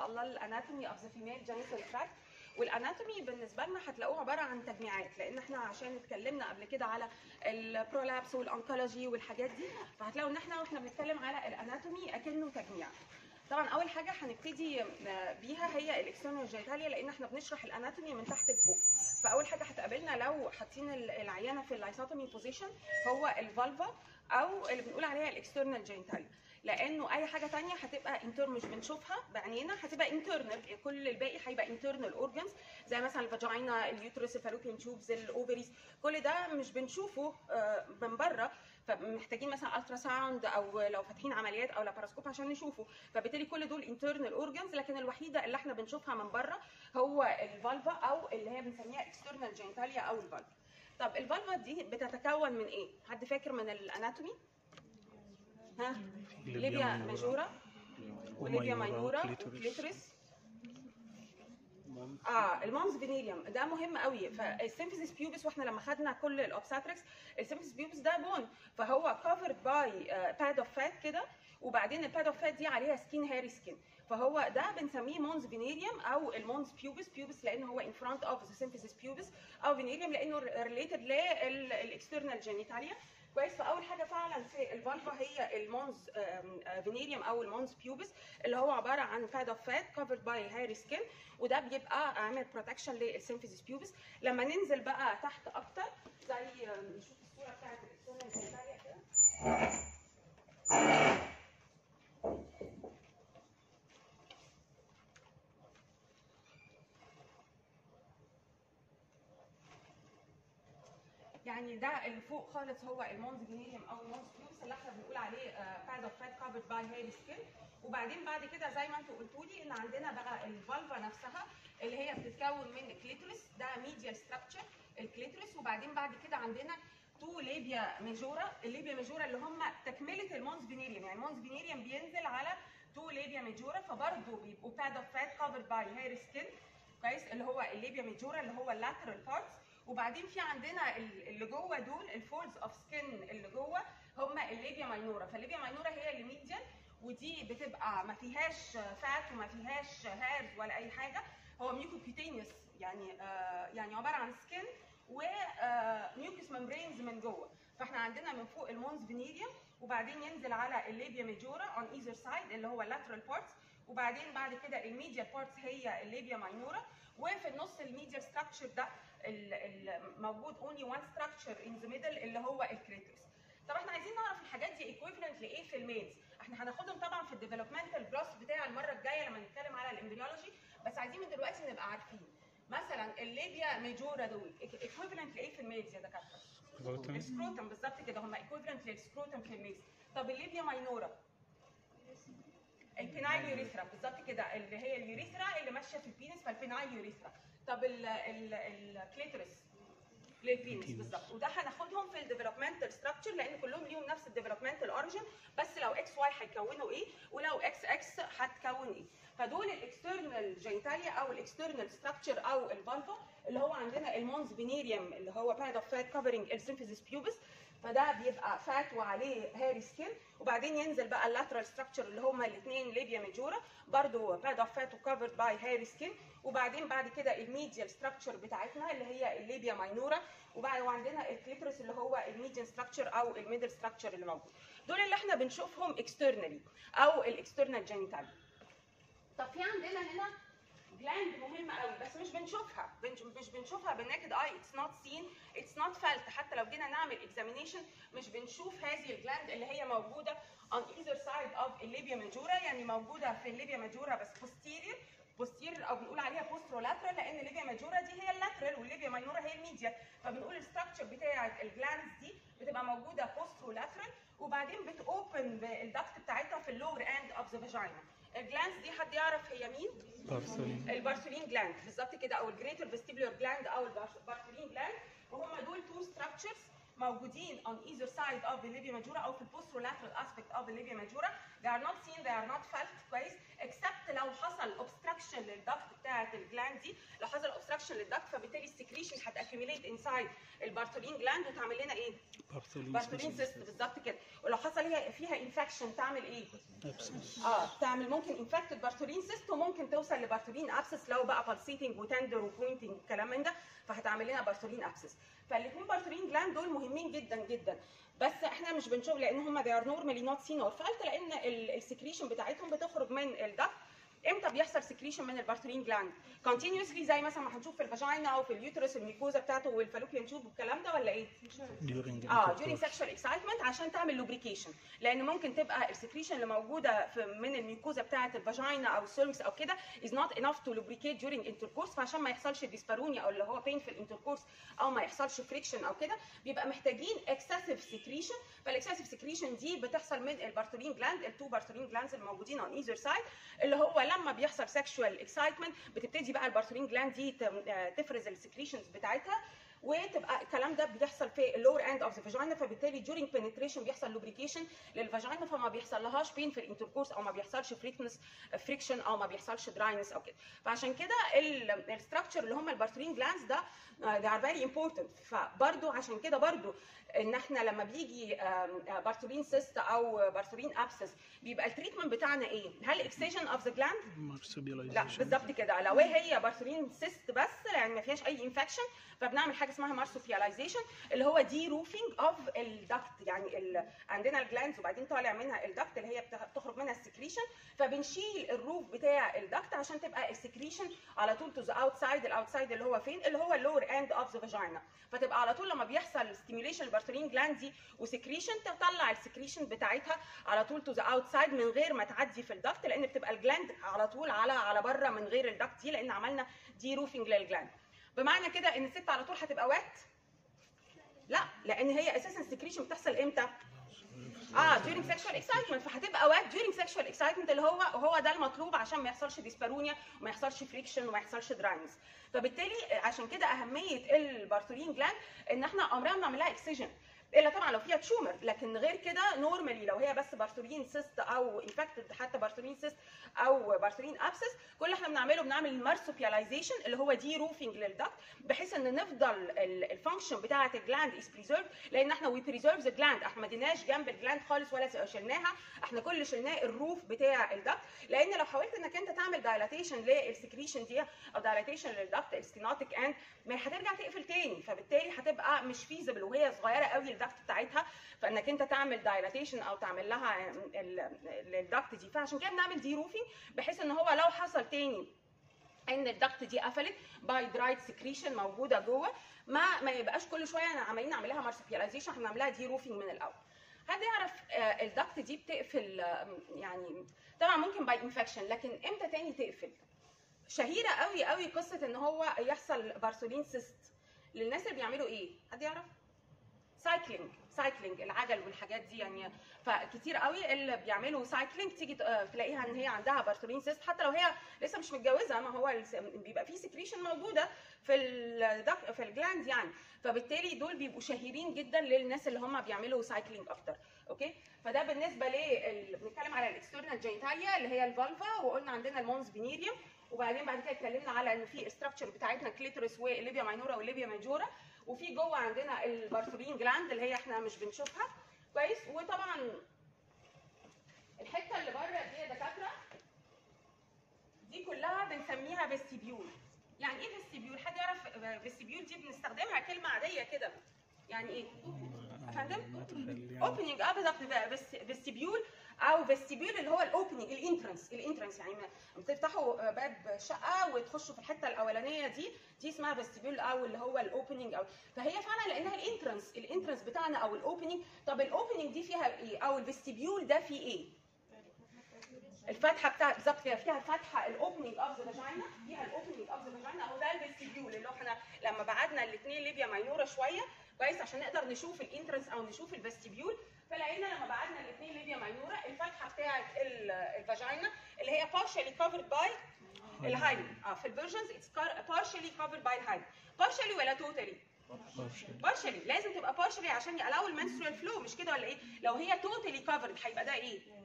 الله الاناتومي اوف ذا فيميل جينيتال تراكت والاناتومي بالنسبه لنا هتلاقوه عباره عن تجميعات لان احنا عشان اتكلمنا قبل كده على البرولابس والانكولوجي والحاجات دي فهتلاقوا ان احنا واحنا بنتكلم على الاناتومي اكنه تجميع طبعا اول حاجه هنبتدي بيها هي الاكسترنال جينيتاليا لان احنا بنشرح الاناتومي من تحت لفوق فاول حاجه هتقابلنا لو حاطين العيانه في اللايسوتومي بوزيشن هو الفالفا او اللي بنقول عليها الاكسترنال جينيتاليا لانه اي حاجه تانية هتبقى انتر مش بنشوفها بعينينا هتبقى انترنال كل الباقي هيبقى انترنال اورجانز زي مثلا الفاجينا اليوترس الفالوبيان تيوبز الاوفريز كل ده مش بنشوفه من بره فمحتاجين مثلا الترا ساوند او لو فاتحين عمليات او لاباراسكوب عشان نشوفه فبالتالي كل دول انترنال اورجانز لكن الوحيده اللي احنا بنشوفها من بره هو الفالفا او اللي هي بنسميها اكسترنال جينيتاليا او الفالفا طب الفالفا دي بتتكون من ايه حد فاكر من الاناتومي ها ليبيا ماجورا وليبيا ماينورا وكليتوريس اه المونز فينيريوم ده مهم قوي فالسيمفيسيس بيوبس واحنا لما خدنا كل الاوبساتريكس السيمفيسيس بيوبس ده بون فهو كفرد باي باد اوف فات كده وبعدين الباد اوف فات دي عليها سكين هيري سكين فهو ده بنسميه مونز فينيريوم او المونز بيوبس بيوبس لان هو ان فرونت اوف ذا سيمفيسيس بيوبس او فينيريوم لانه ريليتد للاكسترنال جينيتاليا كويس فاول حاجه فعلا في الفالفا هي المونز فينيريوم او المونز بيوبس اللي هو عباره عن باد اوف فات كفرد باي هيري سكين وده بيبقى عامل بروتكشن للسيمفيسيس بيوبس لما ننزل بقى تحت اكتر زي نشوف الصوره بتاعت الاكسترنال جينيتاليا كده يعني ده اللي فوق خالص هو المونز جينيريوم او المونز بيوبس اللي احنا بنقول عليه باد اوف فات كفرد باي هيري سكين وبعدين بعد كده زي ما انتوا قلتوا لي ان عندنا بقى الفالفا نفسها اللي هي بتتكون من الكليتوريس ده ميديال ستراكشر الكليتوريس وبعدين بعد كده عندنا تو ليبيا ميجورا الليبيا ميجورا اللي هم تكمله المونز فينيريوم يعني المونز فينيريوم بينزل على تو ليبيا ميجورا فبرضه بيبقوا باد اوف فات كفرد باي هيري سكين كويس اللي هو الليبيا ميجورا اللي هو اللاترال بارتس وبعدين في عندنا اللي جوه دول الفولز اوف سكين اللي جوه هم الليبيا ماينورا فالليبيا ماينورا هي اللي ميديال ودي بتبقى ما فيهاش فات وما فيهاش هيرز ولا اي حاجه هو ميوكوكيوتينيوس يعني آه يعني عباره عن سكين وميوكس ممبرينز من جوه فاحنا عندنا من فوق المونز فينيريوم وبعدين ينزل على الليبيا ميجورا اون ايزر سايد اللي هو اللاترال بارتس وبعدين بعد كده الميديال بارتس هي الليبيا ماينورا وفي النص الميديال ستراكشر ده موجود اونلي وان ستراكشر ان ذا ميدل اللي هو الكريتوس طب احنا عايزين نعرف الحاجات دي ايكويفالنت لايه في الميلز احنا هناخدهم طبعا في الديفلوبمنتال بلس بتاع المره الجايه لما نتكلم على الامبريولوجي بس عايزين من دلوقتي نبقى عارفين مثلا الليبيا ميجورا دول ايكويفالنت لايه في الميلز يا دكاتره السكروتم بالظبط كده هم ايكويفالنت للسكروتم في الميلز طب الليبيا ماينورا البينايل يوريثرا بالظبط كده اللي هي اليوريثرا اللي ماشيه في البينس فالبينايل يوريثرا طب الكليتورس للبينس بالظبط وده هناخدهم في الديفلوبمنتال ستراكشر لان كلهم ليهم نفس الديفلوبمنتال اوريجن بس لو اكس واي هيكونوا ايه ولو اكس اكس هتكون ايه فدول الاكسترنال جينيتاليا او الاكسترنال ستراكشر او الفالفا اللي هو عندنا المونز فينيريوم اللي هو باد اوف فات كفرنج السيمفيزيس بيوبس فده بيبقى فات وعليه هاري سكين وبعدين ينزل بقى اللاترال ستراكشر اللي هما الاثنين ليبيا ميجورا برضو باد اوف فات وكفرد باي هاري سكين وبعدين بعد كده الميديال ستراكشر بتاعتنا اللي هي الليبيا ماينورا وبعد وعندنا الكليتورس اللي هو الميديان ستراكشر او الميدل ستراكشر اللي موجود دول اللي احنا بنشوفهم اكسترنالي او الاكسترنال جينيتال طب في عندنا هنا جلاند مهمه قوي بس مش بنشوفها مش بنشوفها بالناكد اي اتس نوت سين اتس نوت فيلت حتى لو جينا نعمل اكزامينيشن مش بنشوف هذه الجلاند اللي هي موجوده on either side of الليبيا ماجورا يعني موجوده في الليبيا ماجورا بس posterior posterior او بنقول عليها posterolateral لان الليبيا ماجورا دي هي اللاترال والليبيا ماينورا هي الميديا فبنقول الستراكشر بتاعه الجلاندز دي بتبقى موجوده posterolateral وبعدين بتوبن بالدكت بتاعتها في اللور اند اوف ذا فاجينا الجلاندز دي حد يعرف هي مين؟ بارسلين البارسولين جلاند بالظبط كده او الجريتر فيستيبولار جلاند او البارسولين جلاند وهم دول تو ستراكشرز موجودين on either side of the labia majora او في البوسترولاترال aspect of the labia majora they are not seen they are not felt كويس except الدكت لو حصل اوبستراكشن للدكت بتاعه الجلاند دي لو حصل اوبستراكشن للدكت فبالتالي السكريشن هتاكيوميليت انسايد البارتولين جلاند وتعمل لنا ايه؟ بارتولين سيست بالظبط كده ولو حصل هي فيها انفكشن تعمل ايه؟ اه تعمل ممكن انفكتد بارتولين سيست وممكن توصل لبارتولين ابسس لو بقى بالسيتنج وتندر وبوينتنج والكلام من ده فهتعمل لنا بارتولين ابسس فالاثنين بارتولين جلاند دول مهمين جدا جدا بس احنا مش بنشوف لان هم they are normally not seen or felt لان السكريشن بتاعتهم بتخرج من الدكت امتى بيحصل سكريشن من البارتولين جلاند كونتينيوسلي زي مثلا ما هنشوف في الفاجينا او في اليوترس الميكوزا بتاعته والفالوبيان تيوب والكلام ده ولا ايه؟ during اه intercourse. during sexual excitement عشان تعمل lubrication لان ممكن تبقى السكريشن اللي موجوده في من الميكوزا بتاعه الفاجينا او السيركس او كده is not enough to lubricate during intercourse فعشان ما يحصلش ديسبارونيا او اللي هو painful intercourse او ما يحصلش friction او كده بيبقى محتاجين excessive secretion فالاكسسيف secretion دي بتحصل من البارتولين جلاند التو بارتولين جلاندز الموجودين on either side اللي هو لما بيحصل sexual excitement بتبتدي بقى البارتولين جلاند دي ت- آه، تفرز السكريشنز بتاعتها وتبقى الكلام ده بيحصل في اللور اند اوف ذا فاجينا فبالتالي during penetration بيحصل lubrication للفاجينا فما بيحصل لهاش بين في الانتركورس او ما بيحصلش فريكنس فريكشن او ما بيحصلش دراينس او كده فعشان كده الستراكشر اللي هم البارتولين جلاندز ده آه، they are very important فبرضو عشان كده برضو ان احنا لما بيجي بارتولين سيست او بارتولين ابسس بيبقى التريتمنت بتاعنا ايه؟ هل اكسجن اوف ذا جلاند Marsupialization. لا بالظبط كده لو هي بارتولين سيست بس لان ما فيهاش اي انفكشن فبنعمل حاجه اسمها مارسوبياليزيشن اللي هو دي روفينج اوف الدكت يعني ال... عندنا الجلاندز وبعدين طالع منها الدكت اللي هي بت- بتخرج منها السكريشن فبنشيل الروف بتاع الدكت عشان تبقى السكريشن على طول تو ذا اوتسايد الاوتسايد اللي هو فين اللي هو اللور اند اوف ذا فاجينا فتبقى على طول لما بيحصل ستيميوليشن البارتولين جلاند دي وسكريشن تطلع السكريشن بتاعتها على طول تو ذا اوتسايد من غير ما تعدي في الدكت لان بتبقى الجلاند على طول على على بره من غير الدكت دي لان عملنا دي روفنج للجلاند بمعنى كده ان الست على طول هتبقى وات لا لان هي اساسا السكريشن بتحصل امتى اه during sexual excitement فهتبقى وات during sexual excitement اللي هو هو ده المطلوب عشان ما يحصلش ديسبارونيا وما يحصلش فريكشن وما يحصلش دراينس فبالتالي عشان كده اهميه البارتولين جلاند ان احنا عمرنا ما نعملها اكسجن الا طبعا لو فيها تشومر لكن غير كده نورمالي لو هي بس بارتولين سيست او انفكتد حتى بارتولين سيست او بارتولين ابسس كل اللي احنا بنعمله بنعمل مارسوبياليزيشن اللي هو دي روفنج للدكت بحيث ان نفضل الفانكشن بتاعه الجلاند از بريزيرف لان احنا وي بريزيرف ذا جلاند احنا ما ديناش جنب الجلاند خالص ولا شلناها احنا كل اللي شلناه الروف بتاع الدكت لان لو حاولت انك انت تعمل دايلاتيشن للسكريشن دي او دايلاتيشن للدكت الستينوتيك اند ما هترجع تقفل تاني فبالتالي هتبقى مش فيزبل وهي صغيره قوي الدكت بتاعتها فانك انت تعمل دايلاتيشن او تعمل لها الدكت دي فعشان كده بنعمل دي روفينج بحيث ان هو لو حصل تاني ان الدكت دي قفلت باي درايد سكريشن موجوده جوه ما ما يبقاش كل شويه انا عمالين نعمل لها مارسبياليزيشن احنا بنعملها دي روفينج من الاول حد يعرف آه، الدكت دي بتقفل آه، يعني طبعا ممكن باي انفكشن لكن امتى تاني تقفل شهيره قوي قوي قصه ان هو يحصل بارسولين سيست للناس اللي بيعملوا ايه حد يعرف سايكلينج سايكلينج العجل والحاجات دي يعني فكتير قوي اللي بيعملوا سايكلينج تيجي ت- آه، تلاقيها ان هي عندها بارتولين سيست حتى لو هي لسه مش متجوزه ما هو الس- بيبقى في سكريشن موجوده في الدك في الجلاند يعني فبالتالي دول بيبقوا شهيرين جدا للناس اللي هم بيعملوا سايكلينج اكتر اوكي فده بالنسبه لل بنتكلم على الاكسترنال جينيتاليا اللي هي الفالفا وقلنا عندنا المونز فينيريوم وبعدين بعد كده اتكلمنا على ان في استراكشر بتاعتنا كليتورس والليبيا ماينورا والليبيا ماجورا وفي جوه عندنا البارتولين جلاند اللي هي احنا مش بنشوفها كويس وطبعا الحته اللي بره دي يا دكاتره دي كلها بنسميها فيستيبيول يعني ايه فيستيبيول حد يعرف فيستيبيول دي بنستخدمها كلمه عاديه كده يعني ايه افندم مدخل يعني اوبننج اه بالظبط فيستيبيول او فيستيبيول اللي هو الاوبننج الانترنس الانترنس يعني ما- بتفتحوا باب شقه وتخشوا في الحته الاولانيه دي دي اسمها فيستيبيول او اللي هو الاوبننج او فهي فعلا لانها الانترنس الانترنس بتاعنا او الاوبننج طب الاوبننج دي فيها ايه او الفيستيبيول ده فيه ايه الفتحه بتاع بالظبط كده فيها فتحه الاوبننج اوف ذا فاجينا فيها الاوبننج اوف ذا فاجينا او ده الفيستيبيول اللي هو احنا لما بعدنا الاثنين ليبيا ماينوره شويه كويس عشان نقدر نشوف الانترنس او نشوف الفيستيبيول فلقينا لما بعدنا الاثنين ليبيا ماينوره الفتحه بتاعه ال- الفاجينا اللي هي partially covered by الهايمن اه في الفيرجنز اتس partially covered by الهايمن partially ولا totally partial. partially لازم تبقى partially عشان يقلاو المنسترال فلو مش كده ولا ايه لو هي totally covered هيبقى ده ايه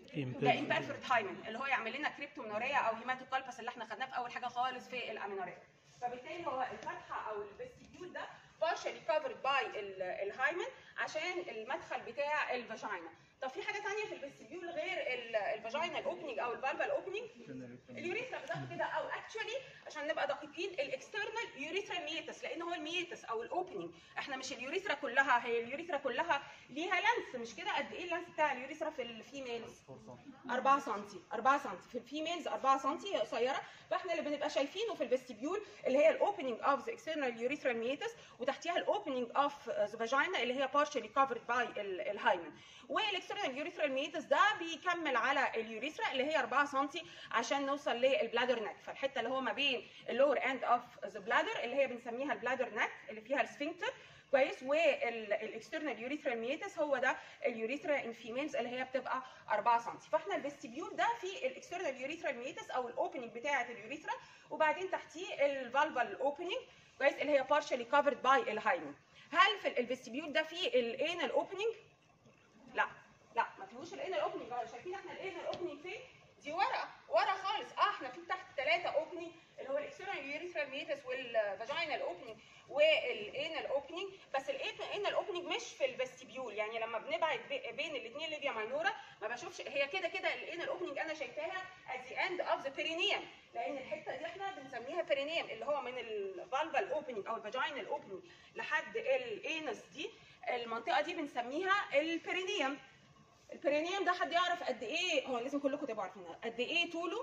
ده امبيرفكت هايمن اللي هو يعمل لنا كريبتومنوريا او هيماتوكالبس اللي احنا خدناه في اول حاجه خالص في الامينوريا فبالتالي هو الفتحه او الفيستيبيول ده partially covered by ال- الهايمن عشان المدخل بتاع الفاجينا طب في حاجه ثانيه في الفيستيبيول غير ال- الفاجينا الاوبننج او الفالفال اوبننج اليوريثرا بالظبط كده او اكشولي عشان نبقى دقيقين الاكسترنال يوريثرا ميتس لان هو الميتس او الاوبننج احنا مش اليوريثرا كلها هي اليوريثرا كلها ليها لانس مش كده قد ايه اللانس بتاع اليوريثرا في الفيميلز 4 سم 4 سم في الفيميلز 4 سم قصيره فاحنا اللي بنبقى شايفينه في الفيستيبيول اللي هي الاوبننج اوف ذا اكسترنال يوريثرال ميتس وتحتيها الاوبننج اوف ذا فاجينا اللي هي partially covered by الهايمن والاكسترنال يوريثرال ميتس ده بيكمل على اليوريثرا اللي هي 4 سم عشان نوصل للبلادر نك فالحته اللي هو ما بين اللور اند اوف ذا بلادر اللي هي بنسميها البلادر نك اللي فيها السفنكتر كويس والاكسترنال يوريثرال ميتس هو ده اليوريثرا ان فيميلز اللي هي بتبقى 4 سم فاحنا الفيستيبيول ده في الاكسترنال يوريثرال ميتس او الاوبننج بتاعه اليوريثرا وبعدين تحتيه الفالفال اوبننج كويس اللي هي partially covered by الهايمن هل في الفيستيبيول ده في الانال اوبننج لا لا ما فيهوش الانال اوبننج اه شايفين احنا الانال اوبننج فين دي ورا ورا خالص اه احنا في تحت ثلاثه اوبننج اللي هو الاكسترنال يوريثرال ميتس والفاجينال اوبننج والانال اوبننج بس الانال اوبننج مش في الفيستيبيول يعني لما بنبعد بي- بين الاثنين ليبيا ماينورا ما بشوفش هي كده كده الانال اوبننج انا شايفاها at the end of the perineum لان الحته دي احنا بنسميها perineum اللي هو من الفالفال اوبننج او الفاجينال اوبننج لحد الانس دي المنطقه دي بنسميها البرينيوم البرينيوم ده حد يعرف قد ايه هو لازم كلكم تبقوا عارفينها قد ايه طوله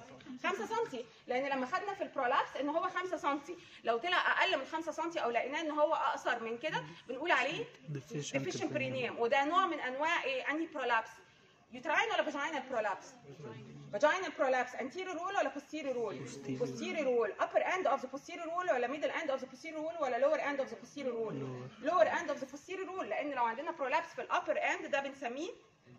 5 سم لان لما خدنا في البرولابس ان هو 5 سم لو طلع اقل من 5 سم او لقيناه ان هو اقصر من كده بنقول عليه deficient perineum وده نوع من انواع ايه انهي برولابس يوتراين ولا فاجينال برولابس فاجينال برولابس anterior wall ولا posterior wall Posterior. posterior wall upper end of the posterior wall ولا middle end of the posterior wall ولا lower end of the posterior wall lower end of the posterior wall لان لو عندنا prolapse في الابر end ده بنسميه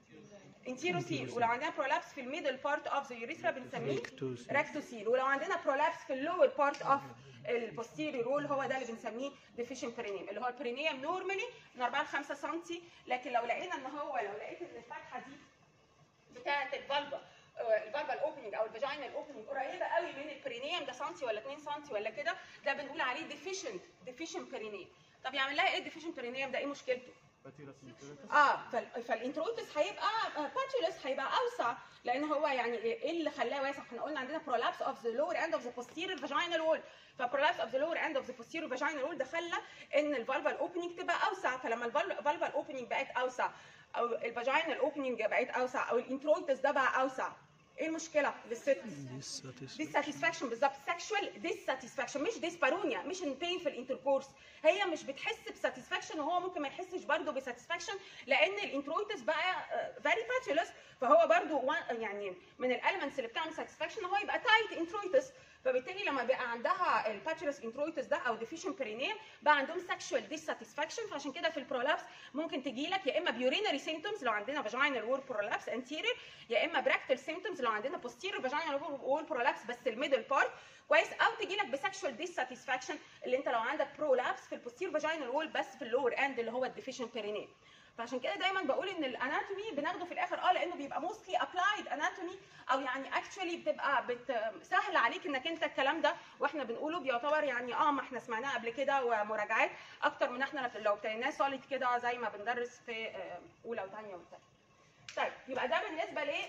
انتيروسيل ولو عندنا prolapse في الميدل بارت اوف ذا urethra بنسميه Rectocele. ريكتوسيل ولو عندنا prolapse في اللور بارت اوف البوستيريور رول هو ده اللي بنسميه deficient perineum اللي هو البرينيوم نورمالي من 4 ل 5 سم لكن لو لقينا ان هو لو لقيت ان الفتحه دي بتاعه الفالفا الفالفا الاوبننج او الفاجينال اوبننج قريبه قوي من البرينيوم ده سنتي ولا 2 سنتي ولا كده ده بنقول عليه deficient deficient perineum طب يعمل لها ايه deficient perineum ده ايه مشكلته؟ اه فال- فالانترويتس هيبقى باتشولس هيبقى اوسع لان هو يعني ايه اللي خلاه واسع احنا قلنا عندنا prolapse of the lower end of the posterior vaginal wall فprolapse of the lower end of the posterior vaginal wall ده خلى ان الفالفال اوبننج تبقى اوسع فلما الفالفال اوبننج بقت اوسع او الفاجينال اوبننج بقت اوسع او الانترويتس ده بقى اوسع ايه المشكله للست dissatisfaction بالظبط sexual dissatisfaction مش ديسبارونيا مش ان pain في الانتركورس هي مش بتحس بساتسفاكشن وهو ممكن ما يحسش برضه بساتسفاكشن لان الانترويتس بقى فيري باتشولس فهو برضه يعني من الاليمنتس اللي بتعمل ساتسفاكشن هو يبقى تايت انترويتس فبالتالي لما بقى عندها الباتشولس انترويتس ده او ديفيشن برينيم بقى عندهم سكشوال ديساتسفاكشن فعشان كده في البرولابس ممكن تجي لك يا اما بيورينري سيمتومز لو عندنا فاجينال وول برولابس انتيرير يا اما براكتال سيمتومز لو عندنا بوستيرير فاجينال وول برولابس بس الميدل بارت كويس او تجي لك بسكشوال ديساتسفاكشن اللي انت لو عندك برولابس في البوستيرير فاجينال وول بس في اللور اند اللي هو الديفيشن برينيم فعشان كده دايما بقول ان الاناتومي بناخده في الاخر اه لانه بيبقى موستلي ابلايد اناتومي او يعني اكشولي بتبقى بت سهل عليك انك انت الكلام ده واحنا بنقوله بيعتبر يعني اه ما احنا سمعناه قبل كده ومراجعات اكتر من احنا لو ابتديناه سوليد كده زي ما بندرس في آه، اولى وثانيه وثالثه. طيب يبقى ده بالنسبه ل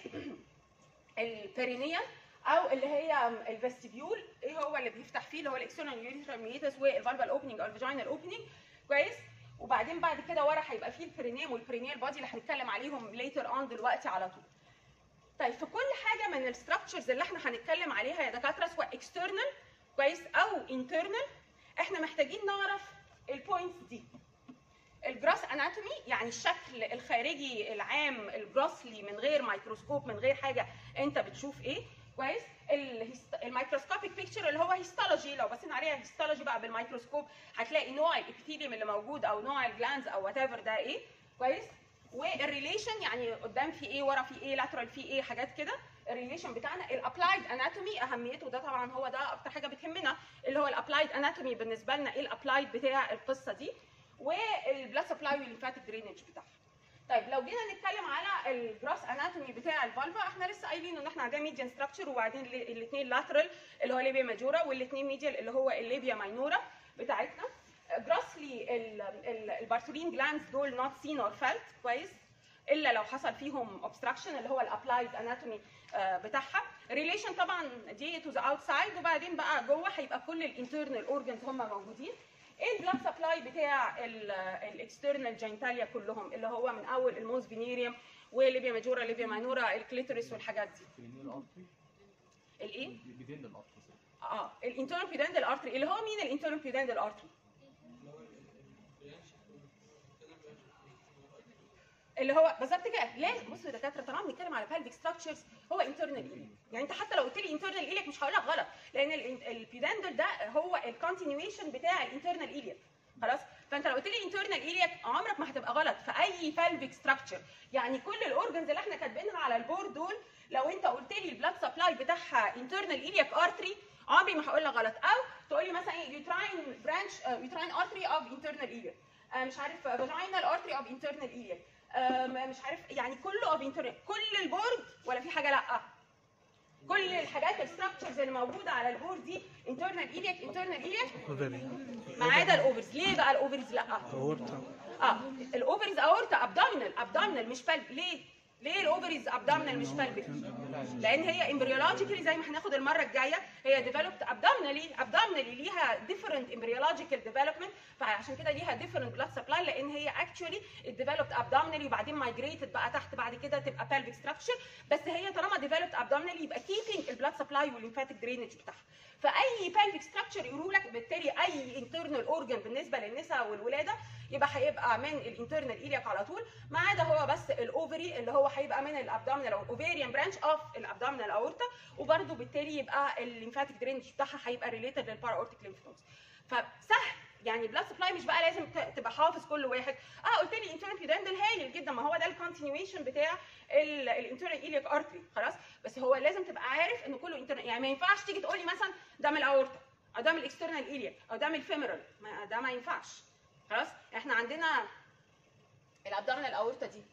البرينيا او اللي هي الفستيبيول ايه هو اللي بيفتح فيه اللي هو الاكسترنال يوريثرال ميتس والفالفال اوبننج او الفاجينال اوبننج كويس وبعدين بعد كده ورا هيبقى فيه البرينيم والبرينيال بادي اللي هنتكلم عليهم ليتر اون دلوقتي على طول طيب في كل حاجه من الستراكشرز اللي احنا هنتكلم عليها يا دكاتره سواء اكسترنال كويس او انترنال احنا محتاجين نعرف البوينتس دي الجراس اناتومي يعني الشكل الخارجي العام الجراسلي من غير ميكروسكوب من غير حاجه انت بتشوف ايه كويس الميكروسكوبيك بيكتشر اللي هو هيستولوجي لو بصينا عليها هيستولوجي بقى بالميكروسكوب هتلاقي نوع الابيثيليوم اللي موجود او نوع الجلانز او وات ايفر ده ايه كويس والريليشن يعني قدام في ايه ورا في ايه لاترال في ايه حاجات كده الريليشن بتاعنا الابلايد اناتومي اهميته ده طبعا هو ده اكتر حاجه بتهمنا اللي هو الابلايد اناتومي بالنسبه لنا ايه الابلايد بتاع القصه دي والبلاد سبلاي والليمفاتيك درينج بتاعها طيب لو جينا نتكلم على الجراس اناتومي بتاع الفالفا احنا لسه قايلين ان احنا عندنا ميديان ستراكشر وبعدين الاثنين لاترال اللي هو ليبيا ماجورا والاثنين ميديال اللي هو الليبيا ماينورا بتاعتنا جراسلي البارثولين جلاندز دول نوت سين اور فيلت كويس الا لو حصل فيهم اوبستراكشن اللي هو الابلايد اناتومي بتاعها ريليشن طبعا دي تو ذا اوتسايد وبعدين بقى جوه هيبقى كل الانترنال اورجنز هم موجودين ايه البلاد سبلاي بتاع الاكسترنال جينتاليا كلهم اللي هو من اول الموز فينيريوم وليبيا ماجورا ليبيا ماينورا الكليتوريس والحاجات دي بين الارتري الايه بين الارتري اه الانترنال بيودندال ارتري اللي هو مين الانترنال بيودندال ارتري اللي هو بالظبط كده ليه بصوا يا دكاتره طالما بنتكلم على pelvic structures هو internal ايليك يعني انت حتى لو قلت لي internal ايليك مش هقول لك غلط لان البيودندال ده هو الكونتينيويشن بتاع الانترنال ايليك خلاص فانت لو قلت لي internal ايليك عمرك ما هتبقى غلط في اي pelvic structure يعني كل الاورجنز اللي احنا كاتبينها على البورد دول لو انت قلت لي البلاد سبلاي بتاعها internal ايليك ارتري عمري ما هقول لك غلط او تقول لي مثلا ايه uterine branch uterine artery of internal iliac آه، مش عارف vaginal artery of internal iliac آه، مش عارف يعني كله of internal كل البورد ولا في حاجه لا كل الحاجات الستراكشرز اللي موجوده على البورد دي internal iliac internal iliac ما عدا الاوفرز ليه بقى الاوفرز لا اورتا اه الاوفرز اورتا ابدومينال ابدومينال مش بلب ليه ليه الاوفرز ابدومينال مش بلبك لان هي امبريولوجيكالي زي ما هناخد المره الجايه هي ديفلوبد ابدومينالي ابدومينالي ليها ديفرنت امبريولوجيكال ديفلوبمنت فعشان كده ليها ديفرنت بلاد سبلاي لان هي اكشولي ديفلوبد ابدومينالي وبعدين مايجريتد بقى تحت بعد كده تبقى pelvic ستراكشر بس هي طالما ديفلوبد ابدومينالي يبقى كيبنج البلاد سبلاي والليمفاتيك درينج بتاعها فاي pelvic ستراكشر يقولوا لك بالتالي اي انترنال اورجن بالنسبه للنساء والولاده يبقى هيبقى من الانترنال ايلياك على طول ما عدا هو بس الاوفري اللي هو هيبقى من الابدومينال او اوفيريان برانش اوف الابدومينال اورتا وبرده بالتالي يبقى الليمفاتيك درينج بتاعها هيبقى ريليتد للبارا اورتيك ليمف نودز فسهل يعني بلاد سبلاي مش بقى لازم ت- تبقى حافظ كل واحد اه قلت لي انترنال بيودندال هايل جدا ما هو ده الكونتينيويشن بتاع الانترنال ايلياك ارتري خلاص بس هو لازم تبقى عارف ان كله انترنال يعني ما ينفعش تيجي تقول لي مثلا ده من الاورتا او ده من الاكسترنال ايلياك او ده من الفيمورال ما- ده ما ينفعش خلاص احنا عندنا الابدومينال اورتا دي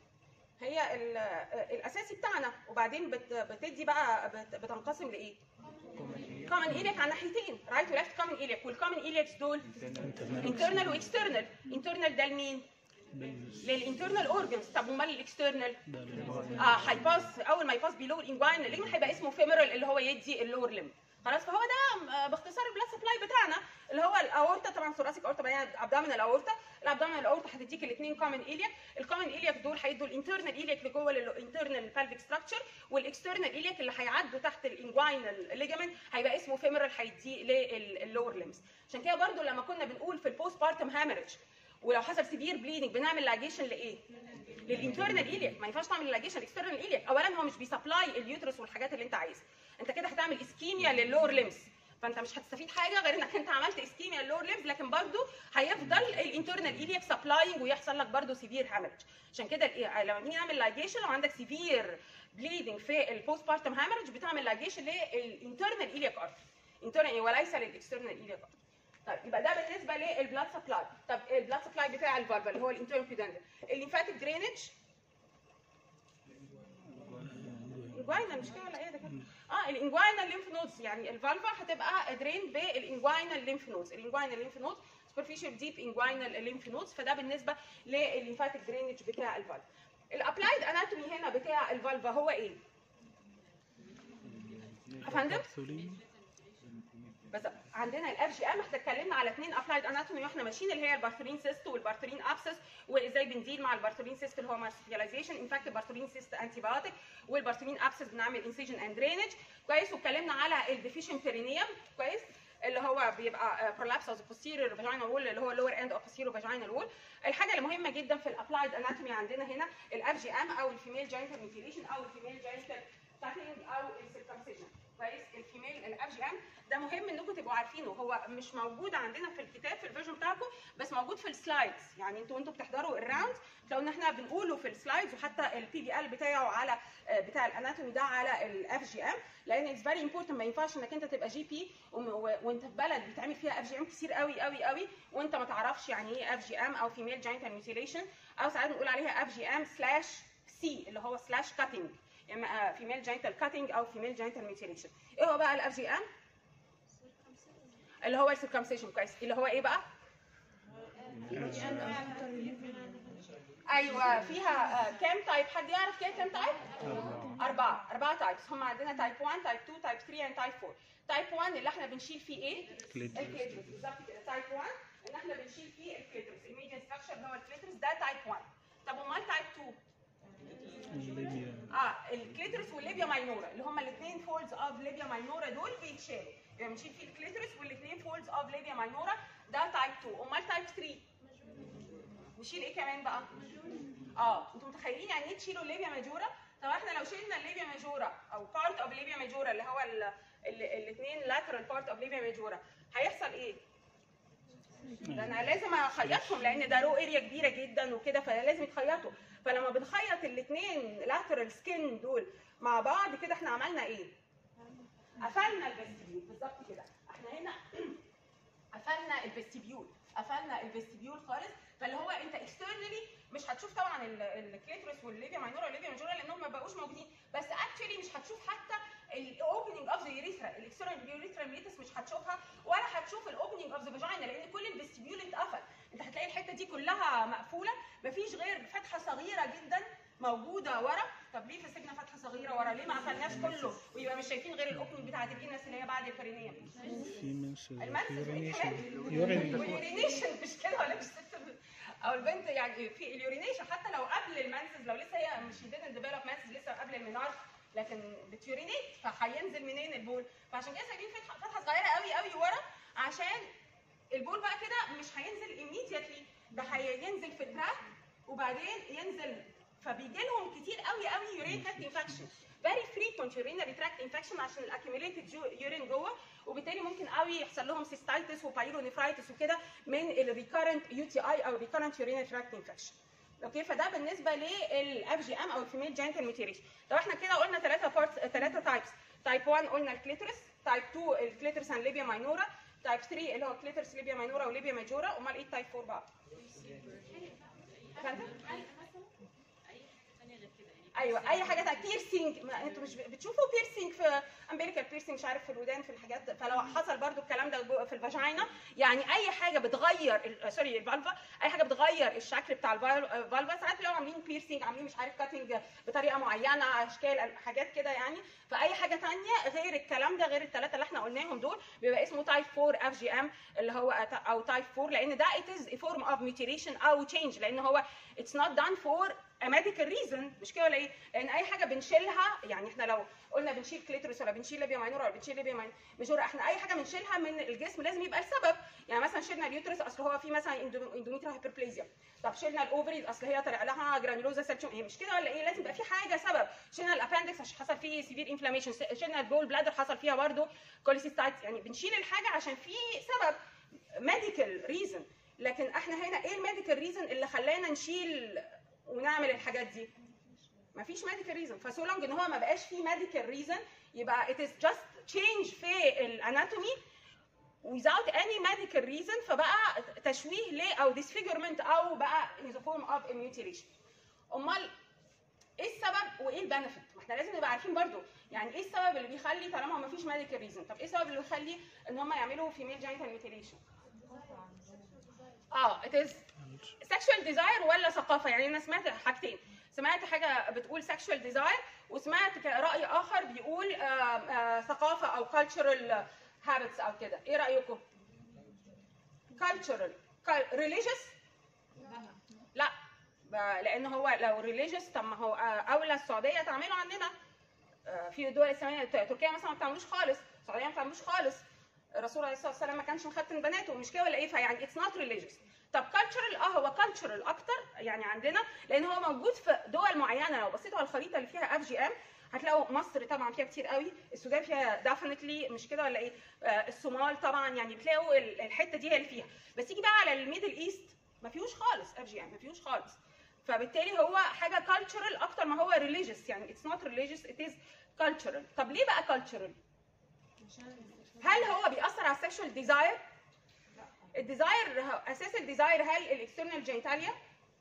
هي ال- الاساسي بتاعنا وبعدين بت- بتدي بقى بت- بتنقسم لايه؟ كومن ايليك على ناحيتين رايت وليفت كومن ايليك والكومن ايليكس دول انترنال واكسترنال انترنال ده لمين؟ للانترنال اورجنز طب امال الاكسترنال اه هيباص اول ما يباص بيلو الانجوين الليجن هيبقى اسمه فيمورال اللي هو يدي اللور ليم خلاص فهو ده آه، باختصار البلاد سبلاي بتاعنا اللي هو الاورتا طبعا ثوراسيك اورتا بقى ابدومينال اورتا الابدومينال اورتا هتديك الاثنين كومن ايلياك الكومن ايلياك دول هيدوا الانترنال ايلياك اللي جوه الانترنال pelvic ستراكشر والاكسترنال ايلياك اللي هيعدوا تحت الانجوينال ليجامنت هيبقى اسمه فيمورال هيديه للور ليمز عشان كده برضو لما كنا بنقول في البوست بارتم هامرج ولو حصل سيفير بليدنج بنعمل لاجيشن لايه؟ للانترنال ايلياك ما ينفعش تعمل لاجيشن اكسترنال ايلياك اولا هو مش بيسبلاي اليوترس والحاجات اللي انت عايزها انت كده هتعمل اسكيميا للور ليمز فانت مش هتستفيد حاجه غير انك انت عملت اسكيميا للور ليمز لكن برضو هيفضل الانترنال ايلياك سبلاينج ويحصل لك برضو سيفير هامرج عشان كده ال- لما نيجي نعمل لاجيشن لو عندك سيفير بليدنج في البوست بارتم هامرج بتعمل لاجيشن للانترنال ايلياك ارتري انترنال وليس للاكسترنال ايلياك ارتري طيب يبقى ده بالنسبه للبلاد سبلاي طب البلاد سبلاي بتاع الفالفا اللي هو الانترنال بيودندل الليمفاتيك درينج انجواينا مش كده ولا ايه ده كده اه الانجواينا ليمف نودز يعني الفالفا هتبقى درين بالانجواينا ليمف نودز الانجواينا ليمف نودز سوبرفيشال ديب انجواينا ليمف نودز فده بالنسبه للليمفاتيك درينج بتاع الفالفا الابلايد اناتومي هنا بتاع الفالفا هو ايه؟ يا فندم؟ بس عندنا الاف جي ام احنا اتكلمنا على اثنين ابلايد اناتومي واحنا ماشيين اللي هي البارثولين سيست والبارثولين ابسس وازاي بنديل مع البارثولين سيست اللي هو مارسياليزيشن ان فاكت البارثولين سيست انتي بايوتيك والبارثولين ابسس بنعمل انسيجن اند درينج كويس واتكلمنا على الديفيشن بيرينيوم كويس اللي هو بيبقى برولابس اوف posterior vaginal wall اللي هو اللور اند اوف posterior vaginal wall الحاجه اللي مهمه جدا في الابلايد اناتومي عندنا هنا الاف جي ام او الفيميل جاينتال ميتيليشن او الفيميل جاينتال تاكلينج او السيركمسيجن كويس الفيميل الاف جي ام ده مهم انكم تبقوا عارفينه هو مش موجود عندنا في الكتاب في الفيرجن بتاعكم بس موجود في السلايدز يعني انتوا وانتوا بتحضروا الراوند تلاقوا ان احنا بنقوله في السلايدز وحتى البي دي ال بتاعه على آه، بتاع الاناتومي ده على الاف جي ام لان اتس فيري امبورتنت ما ينفعش انك انت تبقى جي بي وانت في بلد بيتعمل فيها اف جي ام كتير قوي قوي قوي وانت ما تعرفش يعني ايه اف جي ام او فيميل جاينتال ميوتيليشن او ساعات بنقول عليها اف جي ام سلاش سي اللي هو سلاش كاتنج اما فيميل جاينتال كاتنج او فيميل جاينتال ميوتيليشن ايه هو بقى الاف جي ام اللي هو السيركمسيشن كويس اللي هو ايه بقى ايوه فيها آه، كام تايب حد يعرف كده كام تايب اربعه اربعه تايبس هم عندنا تايب 1 تايب 2 تايب 3 and تايب 4 تايب 1 اللي احنا بنشيل فيه ايه كليتورس. الكليترس بالظبط كده تايب 1 اللي احنا بنشيل فيه الكليترس الميديان ستراكشر اللي هو الكليترس ده تايب 1 طب امال تايب 2 الليبيا اه الكليترس والليبيا ماينورا اللي هما الاثنين فولدز اوف ليبيا ماينورا دول بيتشالوا يعني بنشيل فيه الكليترس والاثنين فولدز اوف ليبيا ماينورا ده تايب 2 امال تايب 3 نشيل ايه كمان بقى اه انتوا متخيلين يعني ايه تشيلوا الليبيا ماجورا طب احنا لو شلنا الليبيا ماجورا او بارت اوف ليبيا ماجورا اللي هو الاثنين لاترال بارت اوف ليبيا ماجورا هيحصل ايه ده انا لازم اخيطهم لان ده رو اريا كبيره جدا وكده فلازم يتخيطوا فلما بنخيط الاثنين لاترال سكين دول مع بعض كده احنا عملنا ايه قفلنا الفستيبيول بالظبط كده احنا هنا قفلنا الفستيبيول قفلنا الفستيبيول خالص فاللي هو انت اكسترنالي مش هتشوف طبعا ال- الكليتروس والليبيا ماينورا والليبيا ماجورا لانهم ما بقوش موجودين بس اكشولي مش هتشوف حتى الاوبننج اوف ذا يوريثرا الاكسترنال يوريثرا ميتس مش هتشوفها ولا هتشوف الاوبننج اوف ذا فاجينا لان كل الفستيبيول اتقفل انت هتلاقي الحته دي كلها مقفوله مفيش غير فتحه صغيره جدا موجوده ورا طب ليه فسجنا فتحه صغيره ورا ليه ما قفلناش كله ويبقى مش شايفين غير الاوبننج بتاعت الانس اللي هي بعد البرينيوم في منس المنسز يورينيشن يورين واليورينيشن مش كده ولا مش ست او البنت يعني في اليورينيشن حتى لو قبل المنسز لو لسه هي مش didn't develop منسز لسه قبل المنار لكن بتيورينيت فهينزل منين البول فعشان كده سايبين فتحه فتحه صغيره قوي قوي ورا عشان البول بقى كده مش هينزل immediately ده هينزل في التراك وبعدين ينزل فبيجي لهم كتير قوي قوي يورين تراكت انفكشن فيري فريكونت urinary tract انفكشن عشان الاكيوميليتد يورين جوه وبالتالي ممكن قوي يحصل لهم سيستايتس وبايلونيفرايتس وكده من الريكارنت يو تي اي او ريكارنت urinary tract انفكشن اوكي فده بالنسبه للاف جي ام او الفيميل جينيتال ميوتيليشن طب احنا كده قلنا ثلاثه بارتس ثلاثه تايبس تايب 1 قلنا الكليترس تايب 2 الكليترس اند ليبيا ماينورا تايب 3 اللي هو كليترس ليبيا ماينورا وليبيا ماجورا امال ايه تايب 4 بقى فهمت؟ ايوه اي حاجه تانية بيرسينج ما انتوا مش بتشوفوا بيرسينج في امبيريكال بيرسينج مش عارف في الودان في الحاجات فلو حصل برضو الكلام ده جوه في الفاجينا يعني اي حاجه بتغير ال- سوري الفالفا اي حاجه بتغير الشكل بتاع الفالفا ساعات بيلاقوا عاملين بيرسينج عاملين مش عارف كاتنج بطريقه معينه اشكال حاجات كده يعني فاي حاجه تانية غير الكلام ده غير الثلاثه اللي احنا قلناهم دول بيبقى اسمه تايب 4 اف جي ام اللي هو او تايب 4 لان ده it is a form of mutilation او change لان هو it's not done for a medical reason مش كده ولا ايه؟ لان اي حاجه بنشيلها يعني احنا لو قلنا بنشيل كليتروس ولا بنشيل ليبيا ماينور ولا بنشيل ليبيا ماينور ميجور احنا اي حاجه بنشيلها من الجسم لازم يبقى السبب يعني مثلا شلنا اليوترس اصل هو في مثلا اندوميتريال هايبربليزيا طب شلنا الاوفريز اصل هي طلع لها جرانيولوزا سيلتشوم هي مش كده ولا ايه لازم يبقى في حاجه سبب شلنا الاباندكس عشان حصل فيه سيفير انفلاميشن شلنا البول بلادر حصل فيها برضه كوليسيستايت يعني بنشيل الحاجه عشان في سبب ميديكال ريزن لكن احنا هنا ايه الميديكال ريزن اللي خلانا نشيل ونعمل الحاجات دي مفيش ميديكال ريزن فسو لونج ان هو ما بقاش فيه ميديكال ريزن يبقى it is just change في الاناتومي without any medical reason فبقى تشويه ل او disfigurement او بقى is a form of mutilation امال ايه السبب وايه البنفيت؟ ما احنا لازم نبقى عارفين برضو يعني ايه السبب اللي بيخلي طالما ما فيش ميديكال ريزن طب ايه السبب اللي بيخلي ان هم يعملوا فيميل جينيتال ميوتيليشن؟ اه it is sexual desire ولا ثقافه يعني انا سمعت حاجتين سمعت حاجه بتقول sexual desire وسمعت ك- راي اخر بيقول آه، آه، ثقافه او cultural habits او كده ايه رايكم cultural Cul- religious لا ب- لان هو لو religious طب ما هو آه، اولى السعوديه تعمله عندنا آه، في دول اسلاميه ت- تركيا مثلا ما بتعملوش خالص السعوديه ما بتعملوش خالص الرسول عليه الصلاه والسلام ما كانش مختن بناته مش كده ولا ايه فيعني اتس نوت ريليجيوس طب كالتشرال اه هو كالتشرال اكتر يعني عندنا لان هو موجود في دول معينه لو بصيتوا على الخريطه اللي فيها اف جي ام هتلاقوا مصر طبعا فيها كتير قوي السودان فيها ديفنتلي مش كده ولا ايه آه الصومال طبعا يعني بتلاقوا ال- الحته دي هي اللي فيها بس تيجي بقى على الميدل ايست ما فيهوش خالص اف جي ام ما فيهوش خالص فبالتالي هو حاجه كالتشرال اكتر ما هو ريليجيوس يعني اتس نوت ريليجيوس ات از كالتشرال طب ليه بقى كالتشرال هل هو بيأثر على السكشوال ديزاير الديزاير اساس الديزاير هل الاكسترنال جينيتاليا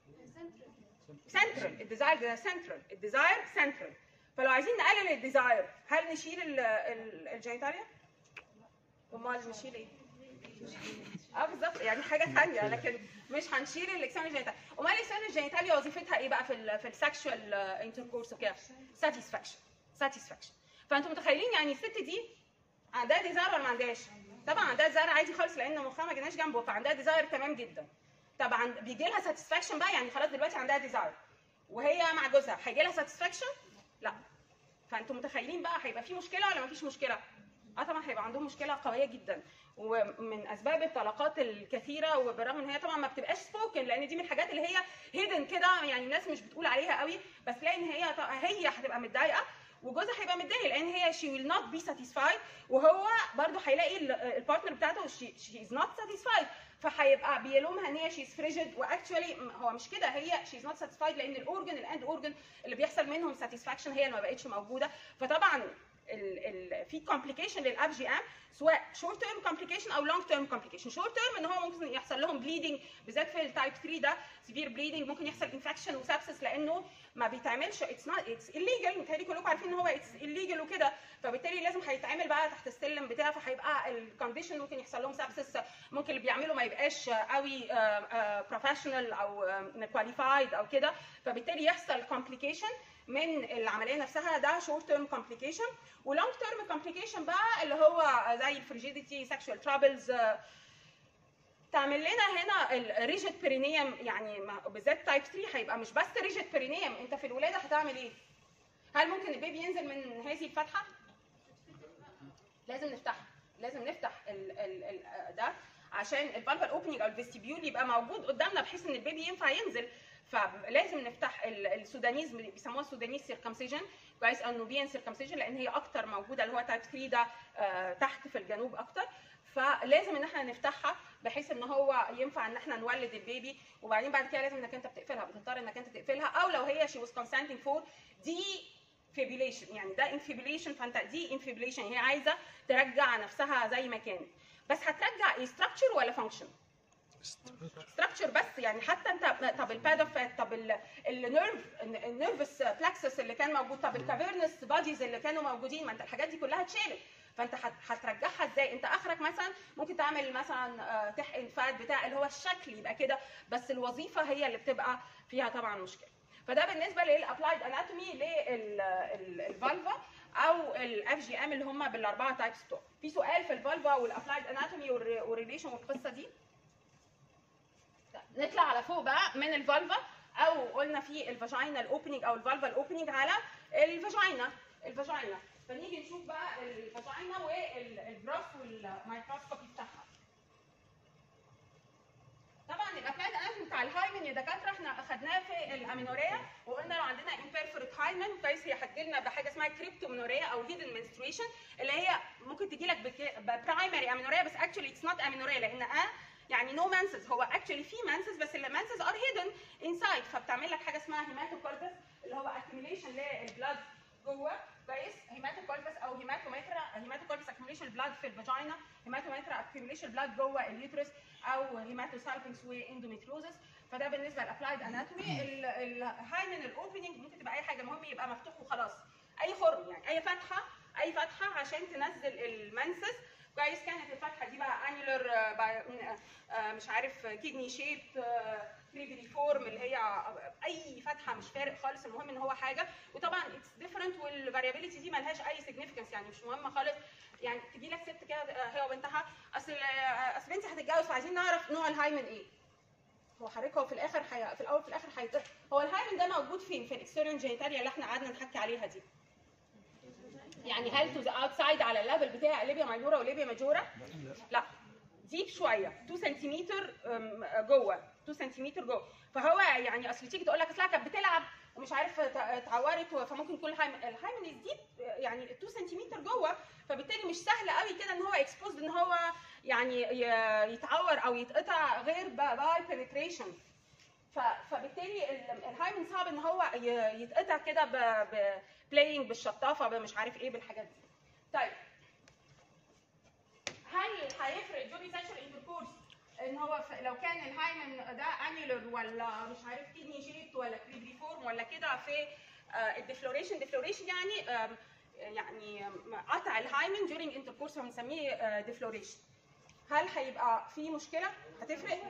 سنترال الديزاير ده سنترال الديزاير سنترال فلو عايزين نقلل الديزاير هل نشيل ال- ال- الجينيتاليا امال نشيل ايه اه بالظبط يعني حاجه ثانيه لكن مش هنشيل الاكسترنال جينيتاليا امال الاكسترنال جينيتاليا وظيفتها ايه بقى في ال في السكشوال انتركورس وكده ساتيسفاكشن ساتيسفاكشن فانتم متخيلين يعني الست دي عندها ديزاير ولا ما عندهاش؟ طبعا عندها ديزاير عادي خالص لان مخها ما جيناش جنبه فعندها ديزاير تمام جدا طبعا بيجي لها ساتسفاكشن بقى يعني خلاص دلوقتي عندها ديزاير وهي مع جوزها هيجي لها ساتسفاكشن؟ لا فانتم متخيلين بقى هيبقى في مشكله ولا ما فيش مشكله؟ اه طبعا هيبقى عندهم مشكله قويه جدا ومن اسباب الطلاقات الكثيره وبالرغم ان هي طبعا ما بتبقاش سبوكن لان دي من الحاجات اللي هي هيدن كده يعني الناس مش بتقول عليها قوي بس تلاقي ان هي هي هتبقى متضايقه وجوزها هيبقى متضايق لان هي she will not be satisfied وهو برضه هيلاقي ال- البارتنر بتاعته she, she is not satisfied فهيبقى بيلومها ان هي she's frigid واكشولي هو مش كده هي she's not satisfied لان الاورجن الاند اورجن اللي بيحصل منهم satisfaction هي اللي ما بقتش موجوده فطبعا ال ال في كومبليكيشن للاف جي ام سواء شورت تيرم كومبليكيشن او لونج تيرم كومبليكيشن شورت تيرم ان هو ممكن يحصل لهم بليدنج بالذات في التايب 3 ده سيفير بليدنج ممكن يحصل انفكشن وسابسس لانه ما بيتعملش اتس نوت اتس الليجل متهيألي كلكم عارفين ان هو اتس الليجل وكده فبالتالي لازم هيتعمل بقى تحت السلم بتاعه فهيبقى الكونديشن ممكن يحصل لهم سابسس ممكن اللي بيعمله ما يبقاش قوي بروفيشنال او كواليفايد او كده فبالتالي يحصل كومبليكيشن من العمليه نفسها ده شورت تيرم كومبليكيشن ولونج تيرم كومبليكيشن بقى اللي هو زي الفريجيديتي سexual ترابلز تعمل لنا هنا الريجيد بيرينيوم يعني ما- بالذات تايب 3 هيبقى مش بس ريجيد بيرينيوم انت في الولاده هتعمل ايه؟ هل ممكن البيبي ينزل من هذه الفتحه؟ لازم نفتحها لازم نفتح ال ال ال ده عشان الفالفال اوبننج او الفيستيبيول يبقى موجود قدامنا بحيث ان البيبي ينفع ينزل فلازم نفتح ال- السودانيز بيسموها سودانيز سيركمسيجن كويس او نوبيان سيركمسيجن لان هي اكتر موجوده اللي هو تايب 3 ده آه، تحت في الجنوب اكتر فلازم ان احنا نفتحها بحيث ان هو ينفع ان احنا نولد البيبي وبعدين بعد كده لازم انك انت بتقفلها بتضطر انك انت تقفلها او لو هي شي واز consenting فور دي فيبيليشن يعني ده انفيبيليشن فانت دي انفيبيليشن هي عايزه ترجع نفسها زي ما كانت بس هترجع ايه ستراكشر ولا فانكشن ستراكشر بس يعني حتى انت طب البادوفات طب ال- النيرف النيرفس بلاكسس اللي كان موجود طب الكافيرنس باديز اللي كانوا موجودين ما انت الحاجات دي كلها اتشالت فانت هت- هترجعها ازاي انت اخرك مثلا ممكن تعمل مثلا آه، تحقن فات بتاع اللي هو الشكل يبقى كده بس الوظيفه هي اللي بتبقى فيها طبعا مشكله فده بالنسبه للابلايد اناتومي للفالفا او الاف جي ام اللي هم بالاربعه تايبس بتوع في سؤال في الفالفا والابلايد اناتومي والريليشن والقصه دي نطلع على فوق بقى من الفالفا او قلنا في الفاجينا الاوبننج او الفالفا الاوبننج على الفاجينا الفاجينا فنيجي نشوف بقى الفاجينا والجراف والميكروسكوبي بتاعها طبعا الابلايد اناتومي بتاع الهايمن يا دكاتره احنا اخدناه في الامينوريا وقلنا لو عندنا امبيرفورت هايمن كويس هي هتجيلنا بحاجه اسمها كريبتومينوريا او هيدن منستريشن اللي هي ممكن تجي لك ببرايمري امينوريا بس اكشولي اتس نوت امينوريا لان اه يعني نو مانسز هو اكشولي في مانسز بس المانسز ار هيدن انسايد فبتعمل لك حاجه اسمها هيماتوكوربس اللي هو اكيوميليشن للبلاد جوه كويس هيماتوكوربس او هيماتوميترا هيماتوكوربس اكيوميليشن بلاد في الفاجينا هيماتوميترا اكيوميليشن بلاد جوه اليوترس او هيماتوسايتنس واندوميتروزس فده بالنسبه للابلايد اناتومي الهايمن الاوبننج ممكن تبقى اي حاجه المهم يبقى مفتوح وخلاص اي خرم يعني اي فتحه اي فتحه عشان تنزل المنسس كويس كانت الفتحه دي بقى انيولر مش عارف كيدني شيب كريبري فورم اللي هي اي فتحه مش فارق خالص المهم ان هو حاجه وطبعا اتس ديفرنت والفاريابيلتي دي ملهاش اي سيجنيفيكانس يعني مش مهمه خالص يعني تجي لك ست كده آه، هي وبنتها اصل آه، اصل بنتي هتتجوز فعايزين نعرف نوع الهايمن ايه هو حضرتك هو في الاخر حي... في الاول في الاخر هيت... هو الهايمن ده موجود فين في الاكستيريور جينيتاليا اللي احنا قعدنا نحكي عليها دي يعني هل تو ذا اوتسايد على الليفل بتاع ليبيا ماينورا وليبيا ماجورا لا ديب شويه 2 سنتيمتر أم، جوه 2 سنتيمتر جوه فهو يعني اصل تيجي تقول لك اصل كانت بتلعب ومش عارف ت- اتعورت فممكن يكون الهايمن الهايمن دي يعني 2 سنتيمتر جوه فبالتالي مش سهل قوي كده ان هو اكسبوزد ان هو يعني ي- يتعور او يتقطع غير باي بنتريشن فبالتالي ال- الهايمن صعب ان هو ي- يتقطع كده بلاينج بالشطافه مش عارف ايه بالحاجات دي طيب هل هيفرق جوري سيكشوال انتركورس ان هو ف- لو كان الهايمن ده انيلر ولا مش عارف كدني شيبت ولا كريبريفورم ولا كده في الديفلوريشن ديفلوريشن يعني آم، يعني آم، قطع الهايمن during intercourse بنسميه ديفلوريشن هل هيبقى في مشكله هتفرق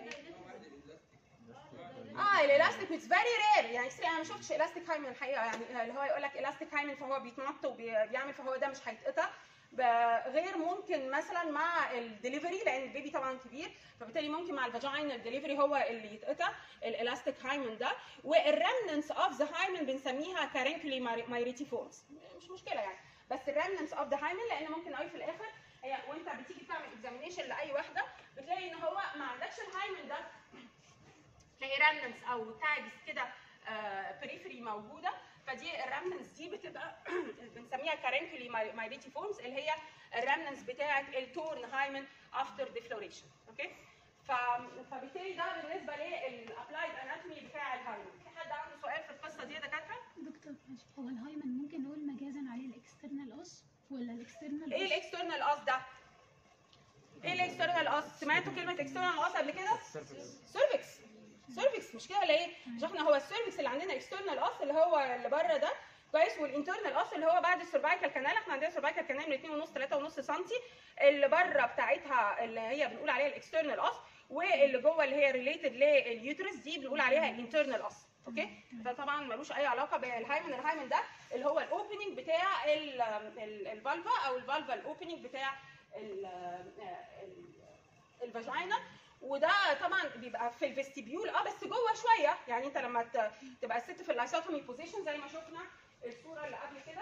اه الالاستيك اتس فيري رير يعني كتير انا ما شفتش الاستيك هايمن الحقيقه يعني اللي هو يقول لك الاستيك هايمن فهو بيتنط وبيعمل فهو ده مش هيتقطع ب- غير ممكن مثلا مع الدليفري لان البيبي طبعا كبير فبالتالي ممكن مع الفاجينا الدليفري هو اللي يتقطع الالاستيك هايمن ده والريمننس اوف ذا هايمن بنسميها كارنكلي مايريتي فورمز مش مشكله يعني بس الريمننس اوف ذا هايمن لان ممكن قوي في الاخر هي وانت بتيجي تعمل اكزامينيشن لاي واحده بتلاقي ان هو ما عندكش الهايمن ده تلاقي رامننس او تاجز كده بريفري موجوده فدي الرامننس دي بتبقى بنسميها كارنكلي مايليتي فورمز اللي هي الرامننس بتاعه التورن هايمن افتر ديفلوريشن اوكي ف... فبالتالي ده بالنسبه للابلايد اناتومي بتاع الهايمن في حد عنده سؤال في القصه دي يا دكاتره دكتور ماشي هو الهايمن ممكن نقول مجازا عليه الاكسترنال اس ولا الاكسترنال ايه الاكسترنال اس ده؟ ايه الاكسترنال اس؟ سمعتوا كلمه اكسترنال اس قبل كده؟ سيرفكس سيرفكس مش كده ولا ايه؟ مش احنا هو السيرفكس اللي عندنا اكسترنال اس اللي هو اللي بره ده كويس والانترنال اس اللي هو بعد السيرفايكال كانال احنا عندنا السيرفايكال كانال من 2.5 3.5 سم اللي بره بتاعتها اللي هي بنقول عليها الاكسترنال اس واللي جوه اللي هي ريليتد لليوترس دي بنقول عليها الانترنال اس اوكي فطبعا ملوش اي علاقه بالهايمن الهايمن ده اللي هو الاوبننج بتاع الفالفا او الفالفا الاوبننج بتاع ال- ال- الفاجينا وده طبعا بيبقى في الفيستيبيول اه بس جوه شويه يعني انت لما ت- تبقى الست في اللايسوتومي بوزيشن زي ما شفنا الصوره اللي قبل كده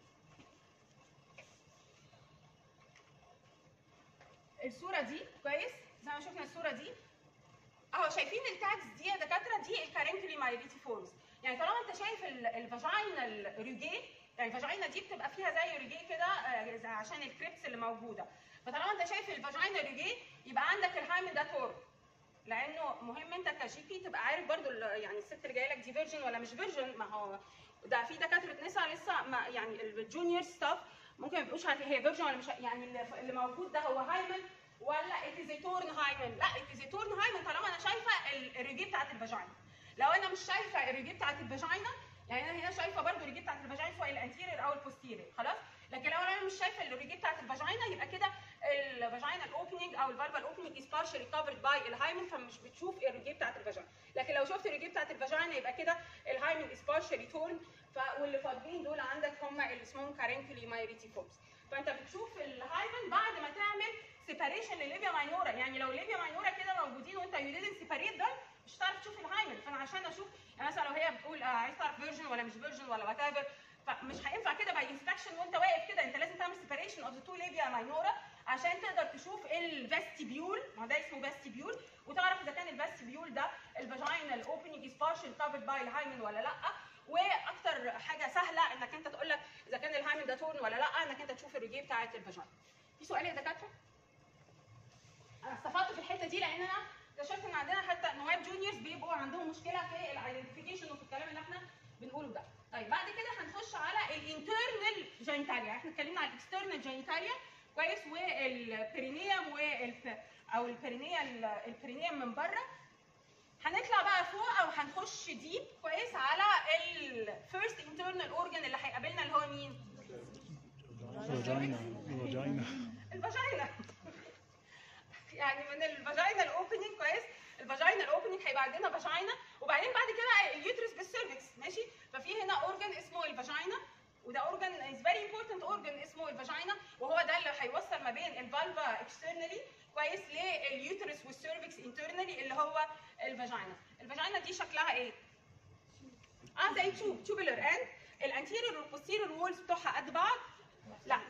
الصوره دي كويس زي ما شفنا الصوره دي اهو شايفين التاجز دي يا دكاتره دي الكارنكلي مايليتي فورمز يعني طالما انت شايف الفاجينا ريجي يعني الفاجينا دي بتبقى فيها زي ريجي كده آه، زي عشان الكريبس اللي موجوده فطالما انت شايف الفاجينا ريجي يبقى عندك الهايمن ده تور لانه مهم انت كجي بي تبقى عارف برضو ال- يعني الست اللي جايه لك دي فيرجن ولا مش فيرجن ما هو ده في دكاتره نساء لسه ما يعني الجونيور ستاف ممكن ما يبقوش عارفين هي فيرجن ولا مش يعني اللي اللي موجود ده هو هايمن ولا ات از تورن هايمن لا ات از تورن هايمن طالما انا شايفه ال- الريجي بتاعت الفاجينا لو انا مش شايفه الريجي بتاعت الفاجينا يعني انا هنا شايفه برضو الريجي بتاعت الفاجينا سواء الانتيرير او البوستيرير خلاص لكن لو انا مش شايفه الريجي بتاعت الفاجينا يبقى كده الفاجينا الاوبننج او الفالفا الاوبننج از partially covered باي الهايمن فمش بتشوف الريجي بتاعت الفاجينا لكن لو شفت الريجي بتاعت الفاجينا يبقى كده الهايمن از partially torn ف واللي فاضلين دول عندك هم اللي اسمهم كارنكلي مايريتي فورمز فانت بتشوف الهايمن بعد ما تعمل سيباريشن لليبيا ماينورا يعني لو ليبيا ماينورا كده موجودين وانت يو didn't سيباريت ده مش هتعرف تشوف الهايمن فانا عشان اشوف يعني مثلا لو هي بتقول آه عايز تعرف فيرجن ولا مش فيرجن ولا وات ايفر فمش هينفع كده باي انسبكشن وانت واقف كده انت لازم تعمل سيباريشن اوف ذا تو ليبيا ماينورا عشان تقدر تشوف الفيستيبيول ما هو ده اسمه فيستيبيول وتعرف اذا كان الفيستيبيول ده الفاجينال اوبننج از بارشل كفرد باي الهايمن ولا لا واكتر حاجه سهله انك انت تقول لك اذا كان الهايمن ده تورن ولا لا انك انت تشوف الريجي بتاعت الفاجينا في سؤال يا دكاتره انا استفدت في الحته دي لان انا اكتشفت ان عندنا حتى نواب جونيورز بيبقوا عندهم مشكله في الايدنتيفيكيشن وفي الكلام اللي احنا بنقوله ده طيب بعد كده هنخش على الانترنال جينيتاليا احنا اتكلمنا على الاكسترنال جينيتاليا كويس والبرينيوم والف او البرينيا البرينيوم من بره هنطلع بقى فوق او هنخش ديب كويس على الفيرست انترنال اورجن اللي هيقابلنا اللي هو مين؟ فاجينا فاجينا الفاجينا يعني من الفاجينا الاوبننج كويس الفاجينا الاوبننج هيبقى عندنا فاجينا وبعدين بعد كده اليوترس بالسيرفكس ماشي ففي هنا اورجن اسمه الفاجينا وده اورجن از فيري امبورتنت اورجن اسمه الفاجينا وهو ده اللي هيوصل ما بين الفالفا اكسترنالي كويس لليوترس والسيرفكس انترنالي اللي هو الفاجينا الفاجينا دي شكلها ايه؟ اه زي تيوب تيوبولار اند الانتيريور والبوستيريور وولز بتوعها قد بعض لا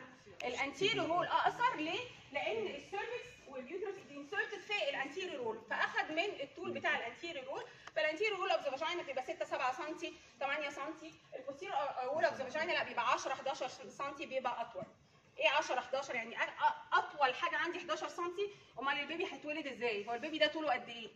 الانتيريور وول اقصر ليه؟ لان السيرفكس واليوترس انسرتد في الانتيريور وول فاخد من من الطول بتاع الانتيريور رول فالانتيريور رول اوف ذا فاجينا بتبقى 6 7 سم 8 سم البوستيريور رول اوف ذا فاجينا لا بيبقى 10 11 سم بيبقى اطول ايه 10 11 يعني أ- أ- اطول حاجه عندي 11 سم امال البيبي هيتولد ازاي هو البيبي ده طوله قد ايه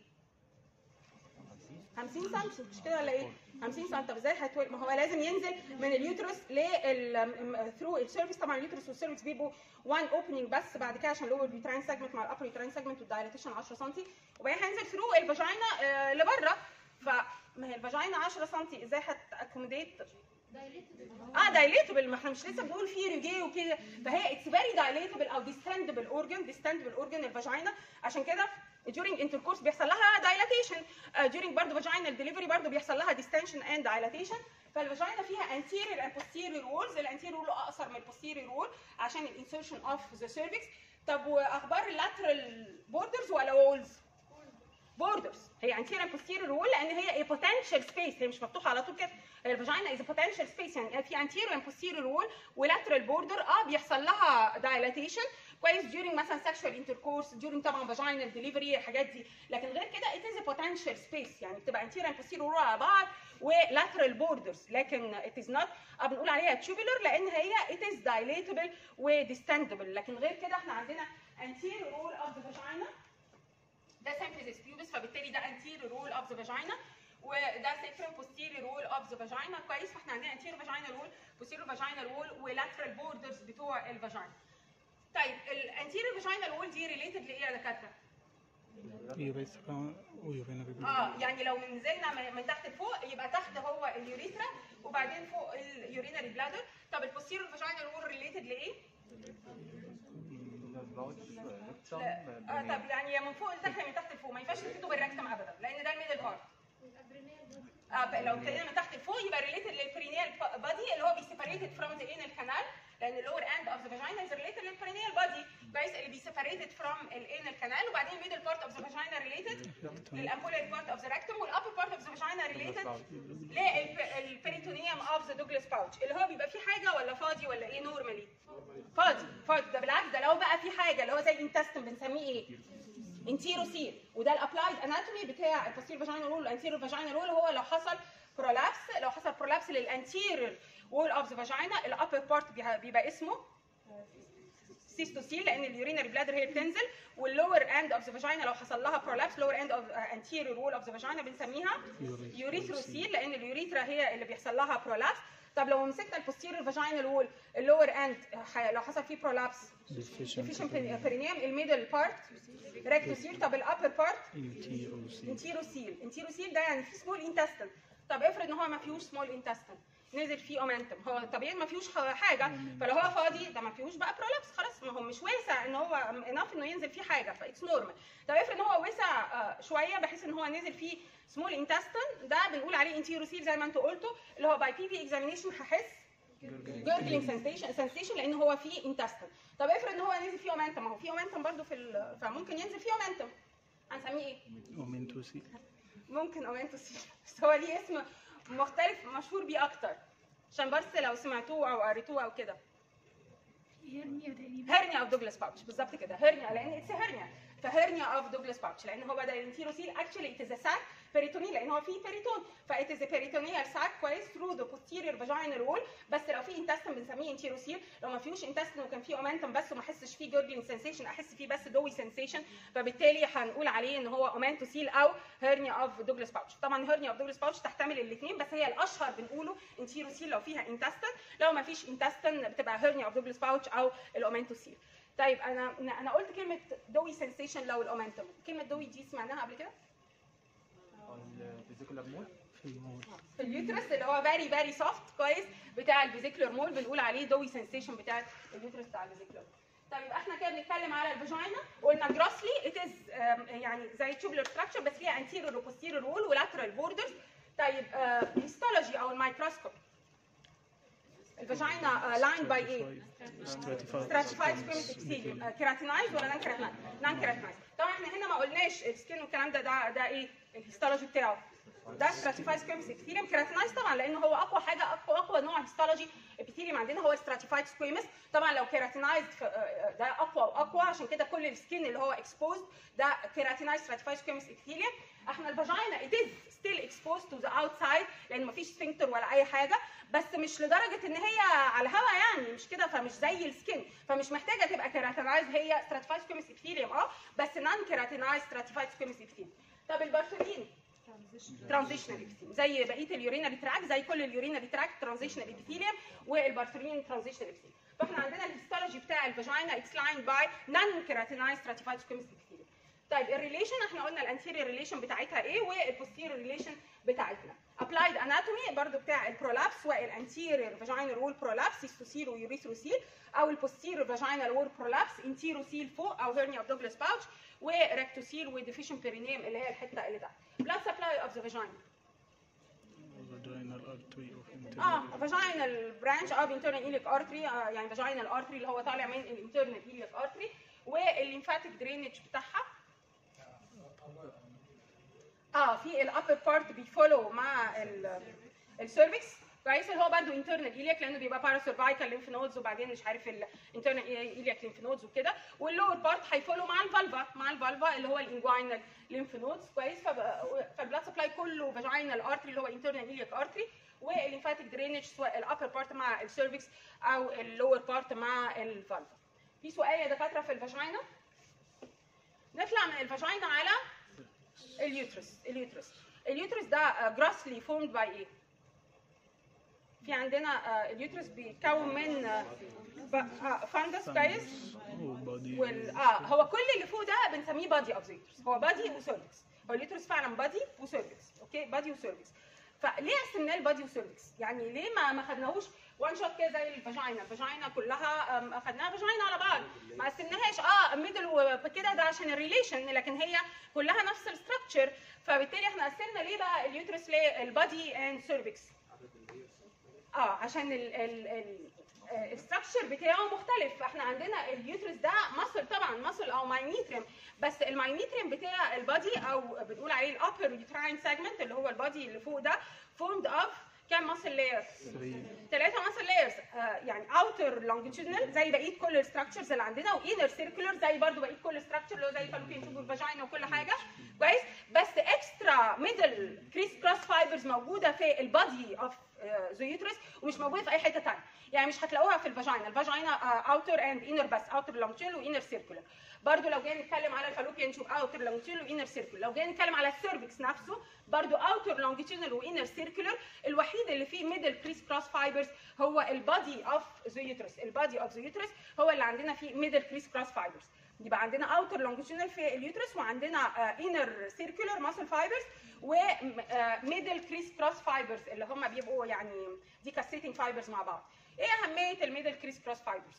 50 سم مش كده ولا ايه 50 سم طب ازاي هيتولد ما هو لازم ينزل من اليوترس لل ثرو السيرفيس طبعا اليوترس والسيرفيس بيبقوا وان اوبننج بس بعد كده عشان اللور يوتراين سيجمنت مع الابر يوتراين سيجمنت والدايليتيشن 10 سم وبعدين هينزل ثرو الفاجينا آه، لبره فما هي الفاجينا 10 سم ازاي هتاكوموديت اه دايليتبل ما احنا مش لسه بنقول في ريجي وكده فهي اتس فيري دايليتبل او ديستندبل اورجن ديستندبل اورجن الفاجينا عشان كده during intercourse بيحصل لها dilatation uh, during برضه vaginal delivery برضه بيحصل لها distension and dilatation فالفاجينا فيها anterior and posterior walls الانتيريور wall اقصر من البوستيريور وول عشان الانسرشن اوف ذا cervix طب واخبار اللاترال بوردرز ولا وولز؟ بوردرز هي anterior and posterior wall لان هي a potential space هي مش مفتوحه على طول كده الفاجينا is a potential space يعني في anterior and posterior wall ولاترال border اه بيحصل لها dilatation كويس during مثلا sexual intercourse during طبعا vaginal delivery الحاجات دي لكن غير كده it is a potential space يعني بتبقى anterior and posterior wall على بعض ولاترال borders لكن it is not اه بنقول عليها tubular لان هي it is dilatable وديستندبل لكن غير كده احنا عندنا anterior wall of the vagina ده symphysis pubis فبالتالي ده anterior wall of the vagina وده sacrum posterior wall of the vagina كويس فاحنا عندنا anterior vaginal wall posterior vaginal wall ولاترال borders بتوع الفاجينا طيب الانتيريور vaginal wall دي related لايه يا دكاتره؟ يوريثرا ويورينري اه يعني لو من نزلنا من- من تحت لفوق يبقى تحت هو اليوريثرا وبعدين فوق اليورينري بلادر طب البوستيريور vaginal wall related لايه؟ اه طب يعني من فوق لتحت من تحت لفوق ما ينفعش تبتدوا بالركتم ابدا لان ده الميدل بارت اه ب- لو ابتدينا من تحت لفوق يبقى ريليتد للبرينيال بادي اللي هو بيسيبريتد فروم ذا انال كانال لان اللور اند اوف ذا فاجينا از ريليتد للبرينيال بادي كويس اللي بيسيبريتد فروم الانال كانال وبعدين الميدل بارت اوف ذا فاجينا ريليتد للامبولار بارت اوف ذا ريكتم والابر بارت اوف ذا فاجينا ريليتد للبريتونيوم اوف ذا دوجلاس باوتش اللي هو بيبقى فيه حاجه ولا فاضي ولا ايه نورمالي فاضي فاضي ده بالعكس ده لو بقى في حاجه اللي هو زي انتستين بنسميه ايه انتيروسيل وده الابلايد اناتومي بتاع البوستيريور فاجينال وول والانتيريور فاجينال وول هو لو حصل برولابس لو حصل برولابس للانتيريور وول اوف ذا فاجينا الابر بارت بيبقى اسمه سيستوسيل لان اليورينري بلادر هي اللي بتنزل واللور اند اوف ذا فاجينا لو حصل لها برولابس لور اند اوف انتيريور وول اوف ذا فاجينا بنسميها يوريثروسيل لان اليوريثرا هي اللي بيحصل لها برولابس طب لو مسكنا البوستيريور فاجينال وول اللور اند لو حصل فيه برولابس ديفيشن بيرينيوم الميدل بارت ريكتوسيل طب الابر بارت انتيروسيل انتيروسيل ده يعني في سمول انتستين طب افرض ان هو ما فيهوش سمول انتستين نزل فيه اومنتم هو طبيعي ما فيهوش حاجه فلو هو فاضي ده ما فيهوش بقى برولابس خلاص ما هو مش واسع ان هو انف انه ينزل فيه حاجه فايتس نورمال طب افرض ان هو وسع آه، شويه بحيث ان هو نزل فيه سمول انتستين ده بنقول عليه انتيروسيل زي ما انتوا قلتوا اللي هو باي بي في اكزامينيشن هحس جورجلينج سensation سensation لان هو فيه انتستين طب افرض ان هو نزل فيه اومنتم ما هو فيه اومنتم برضه في ال... فممكن ينزل فيه اومنتم هنسميه ايه؟ ومنتوسي ممكن اومنتوسيل بس هو ليه اسم مختلف مشهور بيه اكتر عشان بس لو سمعتوه او قريتوه او كده هيرنيا تقريبا هيرنيا اوف دوجلاس باوتش بالظبط كده هيرنيا لان اتس هيرنيا فهيرنيا اوف دوجلاس باوتش لان هو ده الانتيروسيل اكشلي اتس ساك بيريتونيل لان هو فيه بيريتون فات از بيريتونيال ساك كويس ثرو ذا posterior فاجينال وول بس لو في انتستين بنسميه انتيروسيل لو ما فيهوش انتستين وكان فيه اومنتم بس وما احسش فيه جورجلينج سensation احس فيه بس دوي سensation فبالتالي هنقول عليه ان هو اومنتوسيل او هيرنيا اوف دوجلاس باوتش طبعا هيرنيا اوف دوجلاس باوتش تحتمل الاثنين بس هي الاشهر بنقوله انتيروسيل لو فيها انتستين لو ما فيش انتستين بتبقى هيرنيا اوف دوجلاس باوتش او الاومنتوسيل طيب انا انا قلت كلمه دوي سensation لو الاومنتم كلمه دوي دي سمعناها قبل كده في الموت في اليوترس اللي هو فيري فيري سوفت كويس بتاع الفيزيكولار مول بنقول عليه دوي سensation بتاع اليوترس بتاع الفيزيكولار طيب يبقى احنا كده بنتكلم على الفاجينا قلنا جراسلي ات از يعني زي تيوبولار ستراكشر بس فيها انتيريور وبوستيريور وول ولاترال بوردرز طيب هيستولوجي او الميكروسكوب الفاجينا لاين باي ايه؟ stratified stratified squamous epithelium كيراتينايز ولا نان كيراتينايز؟ نان كيراتينايز طبعا احنا هنا ما قلناش السكين والكلام ده ده ده ايه الهيستولوجي بتاعه ده stratified squamous epithelium كيراتينايز طبعا لانه هو اقوى حاجه اقوى اقوى نوع هيستولوجي epithelium عندنا هو stratified squamous طبعا لو كيراتينايز ده اقوى واقوى عشان كده كل السكين اللي هو exposed ده كيراتينايز stratified squamous epithelium احنا الفاجينا it is still exposed to the outside لان مفيش سفنكتر ولا اي حاجه بس مش لدرجه ان هي على الهوا يعني مش كده فمش زي السكين فمش محتاجه تبقى كيراتينايز هي stratified squamous epithelium اه بس non كيراتينايز stratified squamous epithelium طب البارتولين ترانزيشنال ابيثيليوم زي بقيه اليورينري تراك زي كل اليورينري تراك ترانزيشنال ابيثيليوم والبارتولين ترانزيشنال ابيثيليوم فاحنا عندنا الهيستولوجي بتاع الفاجينا اتس لاين باي نون كيراتينايز ستراتيفايد سكومس ابيثيليوم طيب الريليشن احنا قلنا الانتيريور ريليشن بتاعتها ايه والبوستيريور ريليشن بتاعتنا ابلايد اناتومي برضو بتاع البرولابس سواء الانتيريور فاجينال وول برولابس سيستوسيل ويوريثروسيل او البوستيريور فاجينال وول برولابس انتيروسيل فوق او هيرنيا اوف دوجلاس باوتش وريكتوسيل وديفيشن بيرينيم اللي هي الحته اللي تحت blood supply of the vagina vaginal artery of internal اه vaginal branch of internal iliac artery آه يعني vaginal artery اللي هو طالع من الانترنال iliac artery والليمفاتيك درينج بتاعها اه في الابر بارت بيفولو مع السيرفكس كويس اللي هو برضه انترنال ايلياك لانه بيبقى باراسيرفايكال ليمف نودز وبعدين مش عارف الانترنال ايلياك ليمف نودز وكده واللور بارت هيفولو مع الفالفا مع الفالفا اللي هو الانجوينال ليمف نودز كويس فالبلاد سبلاي كله فاجينال ارتري اللي هو انترنال ايلياك ارتري والليمفاتيك درينج سواء الابر بارت مع السيرفكس او اللور بارت مع الفالفا في سؤال يا دكاتره في الفاجينا نطلع من الفاجينا على اليوترس اليوترس اليوترس ده جراسلي فورمد باي ايه في عندنا آه، اليوترس بيتكون من فانجس كويس oh, body وال اه هو كل اللي فوق ده بنسميه بادي اوف اليوترس هو بادي وسيرفكس هو اليوترس فعلا بادي وسيرفكس اوكي بادي وسيرفكس فليه قسمناه البادي وسيرفكس يعني ليه ما ما خدناهوش وان شوت كده زي الفاجينا الفاجينا كلها أم، اخدناها فاجينا على بعض ما قسمناهاش اه ميدل وكده ده عشان الريليشن لكن هي كلها نفس الستراكشر فبالتالي احنا قسمنا ليه بقى اليوترس للبادي اند سيرفكس اه عشان ال ال ال الستراكشر بتاعه مختلف فاحنا عندنا اليوترس ده مصل طبعا مصل او ماينيتريم بس الماينيتريم بتاع البادي او بنقول عليه الابر يوتراين سيجمنت اللي هو البادي اللي فوق ده فورمد اوف كام ماسل لاير؟ three ثلاثة ماسل لايرز يعني اوتر لونجيتودنال زي بقيه كل الستراكشرز اللي عندنا وانر سيركولر زي برضو بقيه كل الستراكشر اللي هو زي فالوبيان تيوب والفاجينا وكل حاجه كويس بس اكسترا ميدل كريس كروس فايبرز موجوده في البادي اوف ذا يوترس ومش موجوده في اي حته ثانيه يعني مش هتلاقوها في الفاجينا الفاجينا اوتر اند انر بس اوتر لونجيتودنال وانر سيركولر برضو لو جينا نتكلم على الفالوبيان تيوب اوتر لونجيتودنال وانر سيركولر لو جينا نتكلم على السيرفكس نفسه برضو اوتر لونجيتودنال وانر سيركولر الوحيد اللي فيه ميدل كريس كروس فايبرز هو البادي اوف ذا يوترس البادي اوف ذا يوترس هو اللي عندنا فيه ميدل كريس كروس فايبرز يبقى عندنا اوتر لونجيتودنال في اليوترس وعندنا انر سيركولر ماسل فايبرز وميدل كريس كروس فايبرز اللي هم بيبقوا يعني دي كاسيتنج فايبرز مع بعض ايه اهميه الميدل كريس كروس فايبرز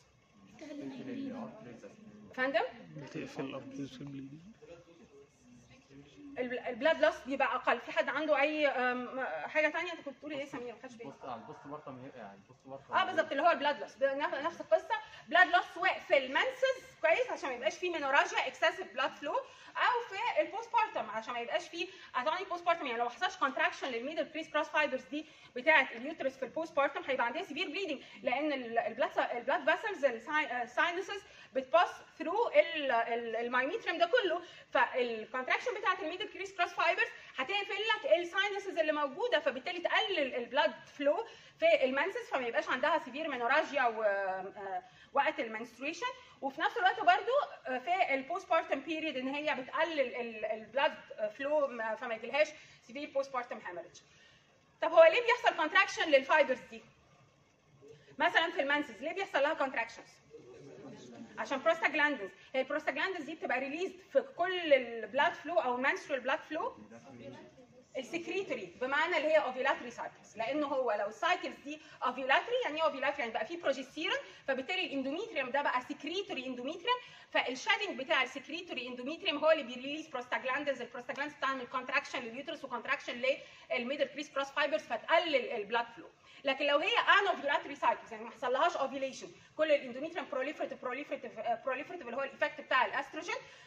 فندم بتقفل arteries bleeding الب- البلاد لوس بيبقى اقل في حد عنده اي أم، حاجه ثانيه انت كنت بتقولي ايه سمير ما خدش بالي بص على البوست مارتم هي- يعني البوست مارتم اه بالظبط اللي هو البلاد لوس نفس القصه بلاد لوس سواء في المنسز كويس عشان ما يبقاش فيه مينوراجيا اكسسيف بلاد فلو او في البوست بارتم عشان ما يبقاش فيه اتوني بوست بارتم يعني لو ما حصلش كونتراكشن للميدل كريس كروس فايبرز دي بتاعه اليوترس في البوست بارتم هيبقى عندها سيفير بليدنج لان البلاد البلاد فاسلز الساينسز بتباس ثرو المايميتريم ده كله فالكونتراكشن بتاعه الميدل كريس كروس فايبرز هتقفل لك الساينسز اللي موجوده فبالتالي تقلل البلاد فلو في المنسس فما يبقاش عندها سيفير مينوراجيا و آه، وقت المنستريشن وفي نفس الوقت برضو آه، في البوست بارتم بيريد ان هي بتقلل البلاد فلو فما يجيلهاش سيفير بوست بارتم هامرج طب هو ليه بيحصل كونتراكشن للفايبرز دي مثلا في المنسز ليه بيحصل لها كونتراكشنز عشان بروستاجلاندز هي البروستاجلاندز دي بتبقى ريليزد في كل البلاد فلو او المنسترال بلاد فلو السكريتوري بمعنى اللي هي اوفيلاتري سايكلز لانه هو لو السايكلز دي اوفيلاتري يعني ايه اوفيلاتري يعني بقى فيه بروجستيرون فبالتالي الاندوميتريوم ده بقى سكريتوري اندوميتريوم فالشادنج بتاع السكريتوري اندوميتريوم هو اللي بيريليز بروستاجلاندز البروستاجلاندز بتعمل كونتراكشن لليوترس وكونتراكشن للميدل كريس كروس فايبرز فتقلل البلاد فلو لكن لو هي ان اوفيلاتري سايكلز يعني ما حصلهاش اوفيليشن كل الاندوميتريوم بروليفريتيف بروليفريتيف بروليفريتيف اللي هو الايفكت بتاع الاستروجين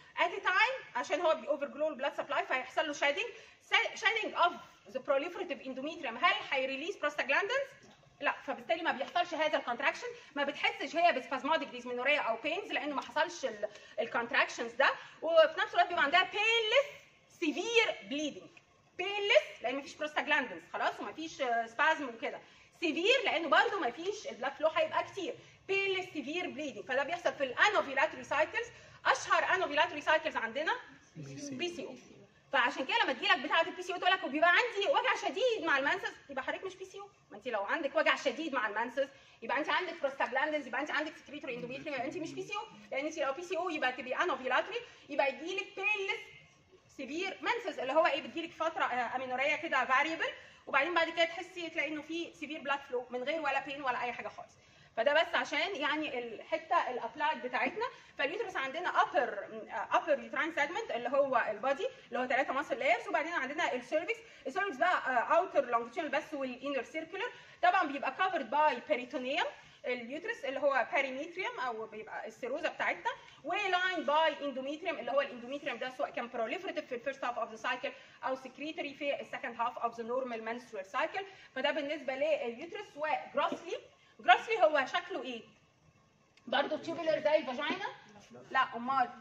at a time عشان هو بيوفر جلو البلاد سبلاي فهيحصل له شادنج شادنج اوف ذا proliferative endometrium هل هيريليز prostaglandins؟ لا فبالتالي ما بيحصلش هذا الكونتراكشن ما بتحسش هي بسبازماتيك ديسمينوريا او بينز لانه ما حصلش الكونتراكشنز ده وفي نفس الوقت بيبقى عندها بينلس سيفير بليدنج بينلس لان مفيش بروستاجلاندنز خلاص ومفيش سبازم وكده سيفير لانه برضه مفيش البلاد فلو هيبقى كتير بينلس سيفير بليدنج فده بيحصل في الانوفيلاتوري سايكلز اشهر انوفيلاتوري سايكلز عندنا بي سي بي سي او فعشان كده لما تجيلك بتاعه البي سي او تقول لك وبيبقى عندي وجع شديد مع المانسس يبقى حضرتك مش بي سي او ما انت لو عندك وجع شديد مع المانسس يبقى انت عندك بروستاجلاندنز يبقى انت عندك سكريتوري اندوميتريوم يبقى انت مش بي سي او لان انت لو بي سي او يبقى تبقي انوفيلاتوري يبقى يجيلك بينلس سيفير منسز اللي هو ايه بتجيلك فتره آه، امينوريه كده فاريبل وبعدين بعد كده تحسي تلاقي انه في سيفير بلاد فلو من غير ولا بين ولا اي حاجه خالص فده بس عشان يعني الحته الابلايد بتاعتنا فاليوترس عندنا upper upper uterine segment اللي هو البادي اللي هو ثلاثه ماسل لايرز وبعدين عندنا السيرفكس السيرفكس بقى اوتر لونجيتيودنال بس والانر سيركولر طبعا بيبقى covered باي peritoneum اليوترس اللي هو باريميتريوم او بيبقى السيروزا بتاعتنا ولاين باي اندوميتريوم اللي هو الاندوميتريوم ده سواء كان proliferative في الفيرست هاف اوف ذا سايكل او secretory في السكند هاف اوف ذا نورمال menstrual سايكل فده بالنسبه لليوترس وجراسلي جراسلي هو شكله ايه؟ برضه تيوبولر زي الفاجينا؟ لا امال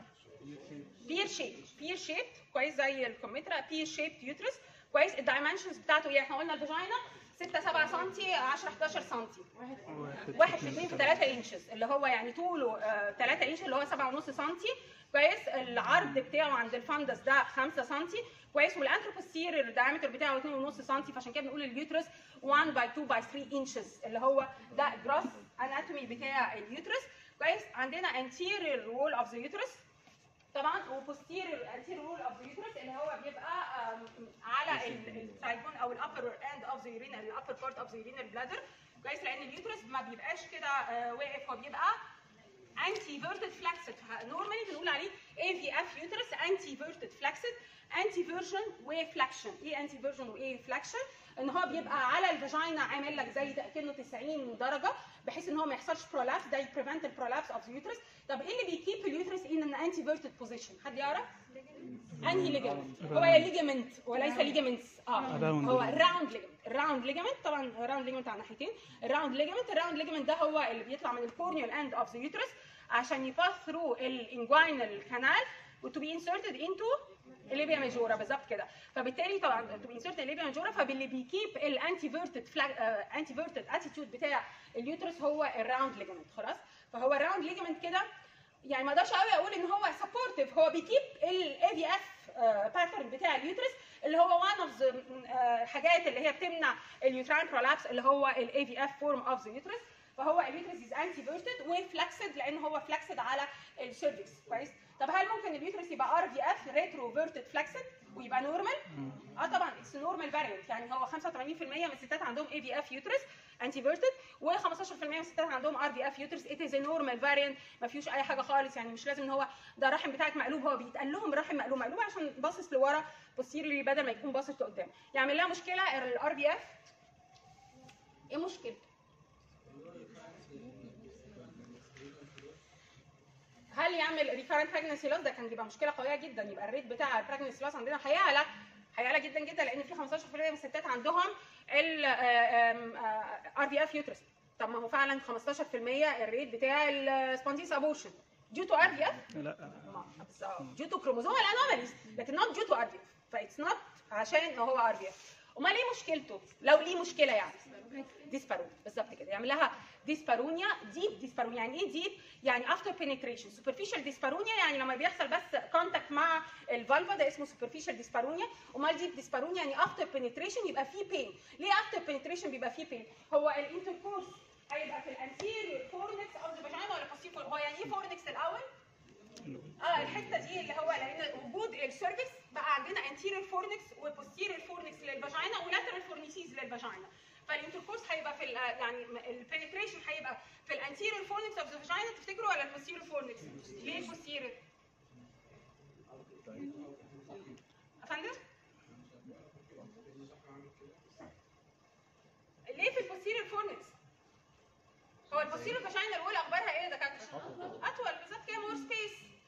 بير شيب بير شيب كويس زي الكمثرى بير شيب يوترس كويس الدايمنشنز بتاعته ايه؟ احنا قلنا الفاجينا 6 7 سم 10 11 سم واحد في 2 في 3 انشز اللي هو يعني طوله 3 انش اللي هو 7 ونص سم كويس العرض بتاعه عند الفندس ده 5 سم كويس والانتروبوستير الدايمتر بتاعه 2 ونص سم فعشان كده بنقول اليوترس 1 باي 2 باي 3 انشز اللي هو ده جراس اناتومي بتاع اليوترس كويس عندنا anterior wall of the uterus طبعا وبوستيريور anterior wall of the uterus اللي هو بيبقى آم، على السايبون او الابر اند اوف ذا urinary الابر بارت اوف ذا urinary bladder كويس لان اليوترس ما بيبقاش كده آه، واقف هو بيبقى انتي فيرتد فلاكسد نورمالي بنقول عليه اي في اف يوترس انتي فيرتد فلاكسد انتي فيرجن وفلاكشن ايه انتي فيرجن وايه فلاكشن ان هو بيبقى على الفاجينا عامل لك زي كانه 90 درجه بحيث ان هو ما يحصلش برولابس ده يبريفنت البرولابس اوف اليوترس طب ايه اللي بيكيب اليوترس ان ان انتي فيرتد بوزيشن حد يعرف انهي ليجمنت هو يا ليجمنت وليس ليجمنتس اه Round هو ligament. الراوند ليجمنت الراوند ليجمنت طبعا الراوند ليجمنت على ناحيتين الراوند ليجمنت الراوند ليجمنت ده هو اللي بيطلع من الكورنيال اند اوف ذا يوترس عشان يباس ثرو الانجوينال كانال وتو بي انسرتد انتو الليبيا ماجورا بالظبط كده فبالتالي طبعا تو بي انسرتد الليبيا ماجورا فباللي بيكيب الانتي فيرتد انتي فيرتد اتيتيود بتاع اليوترس هو الراوند ليجمنت خلاص فهو الراوند ليجمنت كده يعني ما اقدرش قوي اقول ان هو سبورتيف هو بيكيب الاي في اف باترن بتاع اليوترس اللي هو وان اوف ذا حاجات اللي هي بتمنع اليوتراين برولابس اللي هو الاي في اف فورم اوف ذا يوترس فهو اليوترس از انتي فيرتد وفلكسد لان هو فلكسد على السيرفكس كويس طب هل ممكن اليوترس يبقى ار في اف ريترو فيرتد فلكسد ويبقى نورمال؟ اه طبعا اتس نورمال فاريانت يعني هو 85% من الستات عندهم اي في اف يوترس انتي فيرتد و15% من الستات عندهم ار في اف يوترس ات از نورمال فاريانت ما فيهوش اي حاجه خالص يعني مش لازم ان هو ده الرحم بتاعك مقلوب هو بيتقال لهم الرحم مقلوب مقلوب عشان باصص لورا بوستيريوري بدل ما يكون باصص لقدام يعمل لها مشكله الار في اف ايه مشكلته؟ هل يعمل ريكارنت براجنسي لوس ده كان بيبقى مشكله قويه جدا يبقى الريت بتاع البراجنسي لوس عندنا هيعلى هيعلى جدا جدا لان في 15% من الستات عندهم ال ار في اف يوترس طب ما هو فعلا 15% الريت بتاع السبونتيس ابورشن ديو تو ار في اف لا ديو تو كروموزومال انوماليز لكن نوت ديو تو ار في اف فايتس نوت عشان هو ار في اف امال ايه مشكلته لو ليه مشكله يعني ديسبارونيا بالظبط كده يعمل لها ديسبارونيا ديب ديسبارونيا يعني ايه ديب يعني افتر بينيتريشن سوبرفيشال ديسبارونيا يعني لما بيحصل بس كونتاكت مع الفالفا ده اسمه سوبرفيشال ديسبارونيا امال ديب ديسبارونيا يعني افتر بينيتريشن يبقى فيه بين ليه افتر بينيتريشن بيبقى فيه بين هو الانتركورس هيبقى في الانتيريور فورنكس او ذا فاجينا ولا posterior هو يعني ايه فورنكس الاول اه الحته دي اللي هو لان وجود السيرفكس بقى عندنا انتيريور فورنكس وبوستيريور فورنكس للفاجينا ولاترال فورنيسيز للفاجينا فالانتركورس هيبقى في ال- يعني البنتريشن هيبقى في الانتيريور فورنكس اوف ذا فاجينا تفتكروا ولا البوستيريور فورنكس؟ ليه البوستيريور؟ افندم؟ ليه في البوستيريور فورنكس؟ هو البوستيريور فاجينا الاولى اخبارها ايه يا دكاتره؟ اطول بالظبط كده مور سبيس فطبعا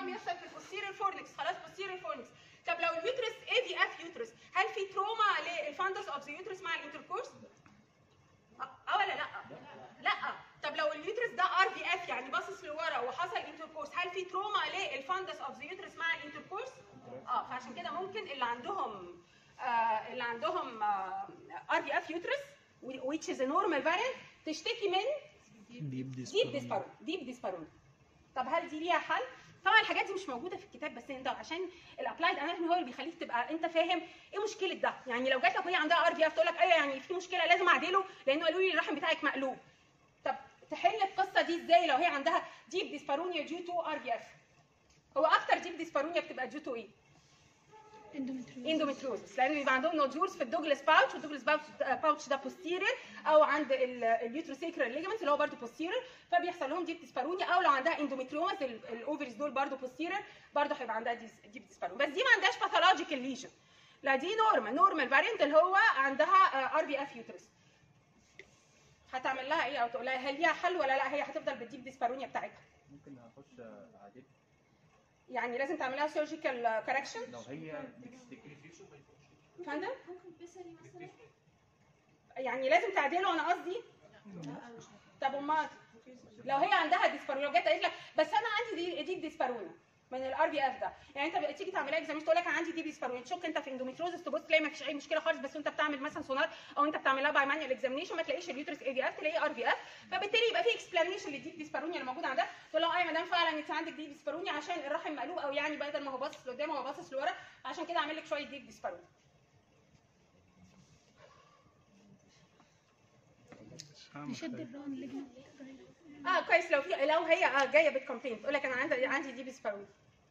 بتاعهم يحصل في البوستيريور فورنكس خلاص بوستيريور فورنكس طب لو اليوترس اي في اف يوترس هل في تروما للفاندس اوف ذا يوترس مع الانتركورس؟ اه ولا لا؟ لا طب لو اليوترس ده ار في اف يعني باصص لورا وحصل انتركورس هل في تروما للفاندس اوف ذا يوترس مع الانتركورس؟ اه فعشان كده ممكن اللي عندهم آه اللي عندهم ار في اف يوترس which is a normal variant تشتكي من ديب ديب ديسبارون ديسبارون ديب ديسبارون طب هل دي ليها حل؟ طبعا الحاجات دي مش موجوده في الكتاب بس انت عشان الابلايد اناتومي هو اللي بيخليك تبقى انت فاهم ايه مشكله ده يعني لو جات لك وهي عندها ار في اف تقول لك ايوه يعني في مشكله لازم اعدله لانه قالوا لي الرحم بتاعك مقلوب طب تحل القصه دي ازاي لو هي عندها ديب ديسبارونيا ديو تو ار في اف هو اكتر ديب ديسبارونيا بتبقى ديو تو ايه؟ اندومتريوز اندومتريوزس لان بيبقى عندهم نوديولز في الدوجلاس باوتش والدوجلاس باوتش ده بوستيرير او عند اليوتروسيكرال ليجمنت اللي هو برضه بوستيرير فبيحصل لهم ديب ديسبارونيا او لو عندها اندومتريومز الاوفرز دول برضه بوستيرير برضه هيبقى عندها ديب ديسبارونيا بس دي ما عندهاش باثولوجيكال ليجن لا دي نورمال نورمال فارينت اللي هو عندها ار بي اف يوترس هتعمل لها ايه او تقول لها هل ليها حل ولا لا هي هتفضل بالديب ديسبارونيا بتاعتها ممكن اخش عادي يعني لازم تعمل لها سيرجيكال كوركشن لو هي بتشتكي فندم ممكن بيسري مثلا يعني لازم تعدله انا قصدي طب امال لو هي عندها ديسبارونيا لو جت قالت لك بس انا عندي دي ديب ديسبارونيا من الار بي اف ده يعني انت بقى تيجي تعملها اكزامين تقول لك انا عندي ديب ديسبارونيا تشك انت في اندوميتروزس تبص تلاقي ما فيش اي مشكله خالص بس وانت بتعمل مثلا سونار او انت بتعملها باي مانيوال اكزامينشن ما تلاقيش اليوترس اي دي اف تلاقيه ار بي اف فبالتالي يبقى في اكسبلانيشن للديب ديسبارونيا اللي موجوده عندها تقول له اه يا مدام فعلا انت عندك ديب ديسبارونيا عشان الرحم مقلوب او يعني بدل ما هو باصص لقدام هو باصص لورا عشان كده اعمل لك شويه ديب ديسبارونيا تشد الران لجنة اه كويس لو في لو هي اه جايه بالكومبلين تقول لك انا عندي عندي دي بسبارون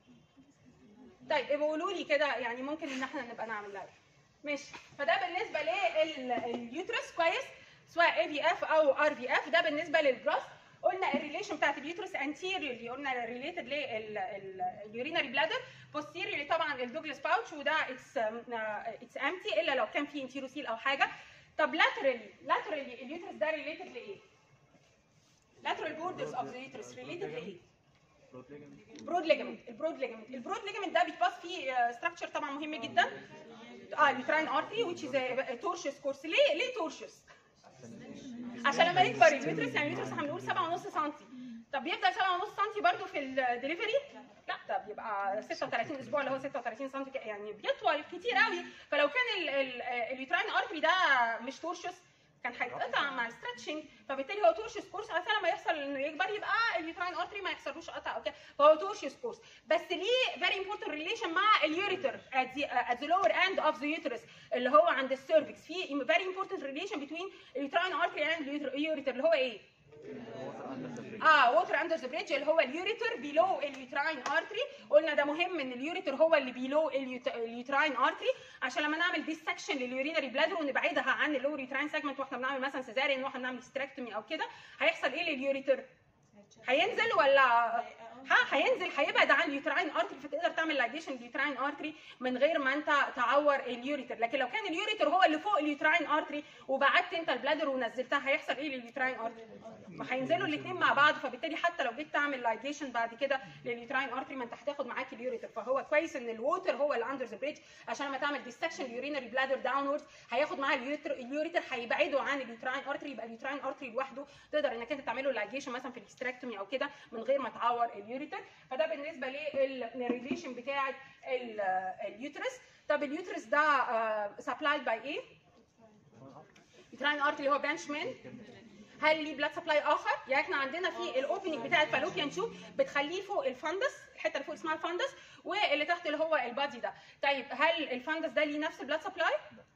طيب يبقى قولوا لي كده يعني ممكن ان احنا نبقى نعمل لها إيه. ماشي فده بالنسبه لليوترس كويس سواء اي في اف او ار في اف ده بالنسبه للجراس قلنا الريليشن بتاعت اليوترس انتيريورلي قلنا ريليتد لليورينري بلادر بوستيريورلي طبعا الدوجلاس باوتش وده اتس اتس امتي الا لو كان في انتيروسيل او حاجه طب لاترالي لاترالي اليوترس ده ريليتد لايه؟ lateral borders of the uterus related لايه؟ برود ليجمنت البرود ليجمنت البرود ليجمنت ده بيتباص فيه ستراكشر طبعا مهم جدا اه اليوتراين ارتري which is a تورشس كورس ليه ليه تورشس؟ عشان لما يكبر اليوترس يعني اليوترس احنا بنقول 7.5 سم طب بيفضل 7.5 سم برضه في الدليفري؟ لا ده بيبقى 36 اسبوع اللي هو 36 سم يعني بيطول كتير قوي فلو كان ال- ال- اليوتراين ارتري ده مش تورشس كان هيتقطع مع الستريتشنج فبالتالي هو تورشس كورس عشان لما يحصل انه يكبر يبقى اليوتراين ارتري ما يحصلوش قطع او كده فهو تورشس كورس بس ليه فيري امبورتنت ريليشن مع اليوريتر at the, uh, at the lower end of the uterus اللي هو عند السيرفكس في فيري امبورتنت ريليشن between اليوتراين ارتري and اليوريتر اللي هو ايه؟ اه ووتر اندر ذا بريدج اللي هو اليوريتر بيلو اليوتراين ارتري قلنا ده مهم ان اليوريتر هو اللي بيلو اليوتراين ارتري عشان لما نعمل ديسكشن لليورينري بلادر ونبعدها عن اللور يوتراين سيجمنت واحنا بنعمل مثلا سيزاريان واحنا بنعمل ستراكتومي او كده هيحصل ايه لليوريتر؟ هينزل ولا ها هينزل هيبعد عن اليوتراين ارتري فتقدر تعمل لايجيشن لليوتراين ارتري من غير ما انت تعور اليوريتر لكن لو كان اليوريتر هو اللي فوق اليوتراين ارتري وبعدت انت البلادر ونزلتها هيحصل ايه لليوتراين ارتري ما هينزلوا الاثنين مع بعض فبالتالي حتى لو جيت تعمل لايجيشن بعد كده لليوتراين ارتري ما انت هتاخد معاك اليوريتر فهو كويس ان الووتر هو اللي اندر ذا بريدج عشان لما تعمل ديسكشن اليورينري بلادر داونورد هياخد معاه اليوريتر اليوريتر هيبعده عن اليوتراين ارتري يبقى اليوتراين ارتري لوحده تقدر انك انت تعمله لايجيشن مثلا في الهستريكتومي او كده من غير ما تعور اليوريتر فده بالنسبه للريليشن بتاع ال- اليوترس طب اليوترس ده سبلايد باي ايه؟ يوتراين ارتري اللي هو برانش من هل ليه بلاد سبلاي اخر؟ يعني احنا عندنا في الاوبننج بتاع الفالوبيان تيوب بتخليه فوق الفندس الحته اللي فوق اسمها الفندس واللي تحت اللي هو البادي ده طيب هل الفندس ده ليه نفس البلاد سبلاي؟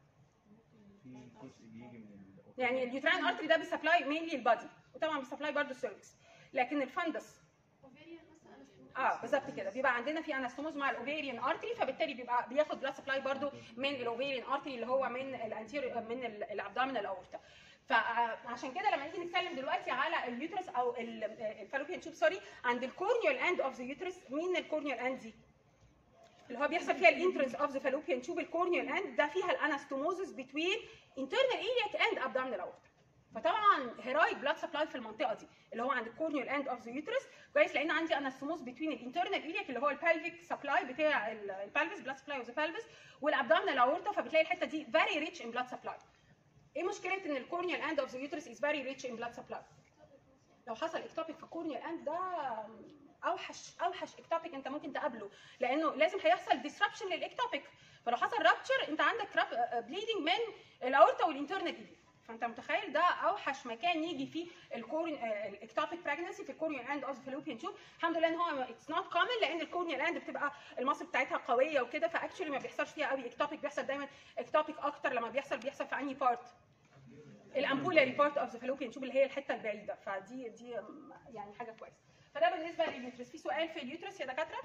في جزء بيجي من ال- يعني اليوتراين ارتري ده بيسبلاي مينلي البادي وطبعا بيسبلاي برضه السيرفكس لكن الفندس اوفيريان مثلا أنا اه بالظبط كده بيبقى عندنا في انستوموز مع الاوفيريان ارتري فبالتالي بيبقى بياخد بلاد سبلاي برضو من الاوفيريان ارتري اللي هو من الانتير من الابدومينال اورتا فعشان كده لما نيجي نتكلم دلوقتي على اليوترس او الفالوبيان تيوب سوري عند الكورنيال اند اوف ذا يوترس مين الكورنيال اند دي؟ اللي هو بيحصل فيها الانترنس اوف ذا فالوبيان تيوب الكورنيال اند ده فيها الانستوموزس بتوين internal iliac اند abdominal aorta فطبعا هيرايك بلاد سبلاي في المنطقه دي اللي هو عند الكورنيال اند اوف ذا يوترس كويس لان عندي انا السموث بتوين الانترنال ايليك اللي هو البالفيك سبلاي بتاع البالفيس بلاد سبلاي اوف ذا بالفيس والابدومينال اورتا فبتلاقي الحته دي فيري ريتش ان بلاد سبلاي ايه مشكله ان الكورنيال اند اوف ذا يوترس از فيري ريتش ان بلاد سبلاي لو حصل اكتوبيك في الكورنيال اند ده اوحش اوحش اكتوبيك انت ممكن تقابله لانه لازم هيحصل ديسربشن للاكتوبيك فلو حصل رابتشر انت عندك بليدنج من الاورتا والانترنال ايليك فانت متخيل ده اوحش مكان يجي فيه الكورن الاكتوبيك براجنسي في الكورنيال اند اوف فالوبيان تيوب الحمد لله ان هو اتس نوت كومن لان الكورنيال اند بتبقى المصل بتاعتها قويه وكده فاكشولي ما بيحصلش فيها قوي اكتوبيك بيحصل دايما اكتوبيك اكتر لما بيحصل بيحصل في انهي بارت الامبولاري بارت اوف ذا فالوبيان تيوب اللي هي الحته البعيده فدي دي يعني حاجه كويسه فده بالنسبه لليوترس في سؤال في اليوترس يا دكاتره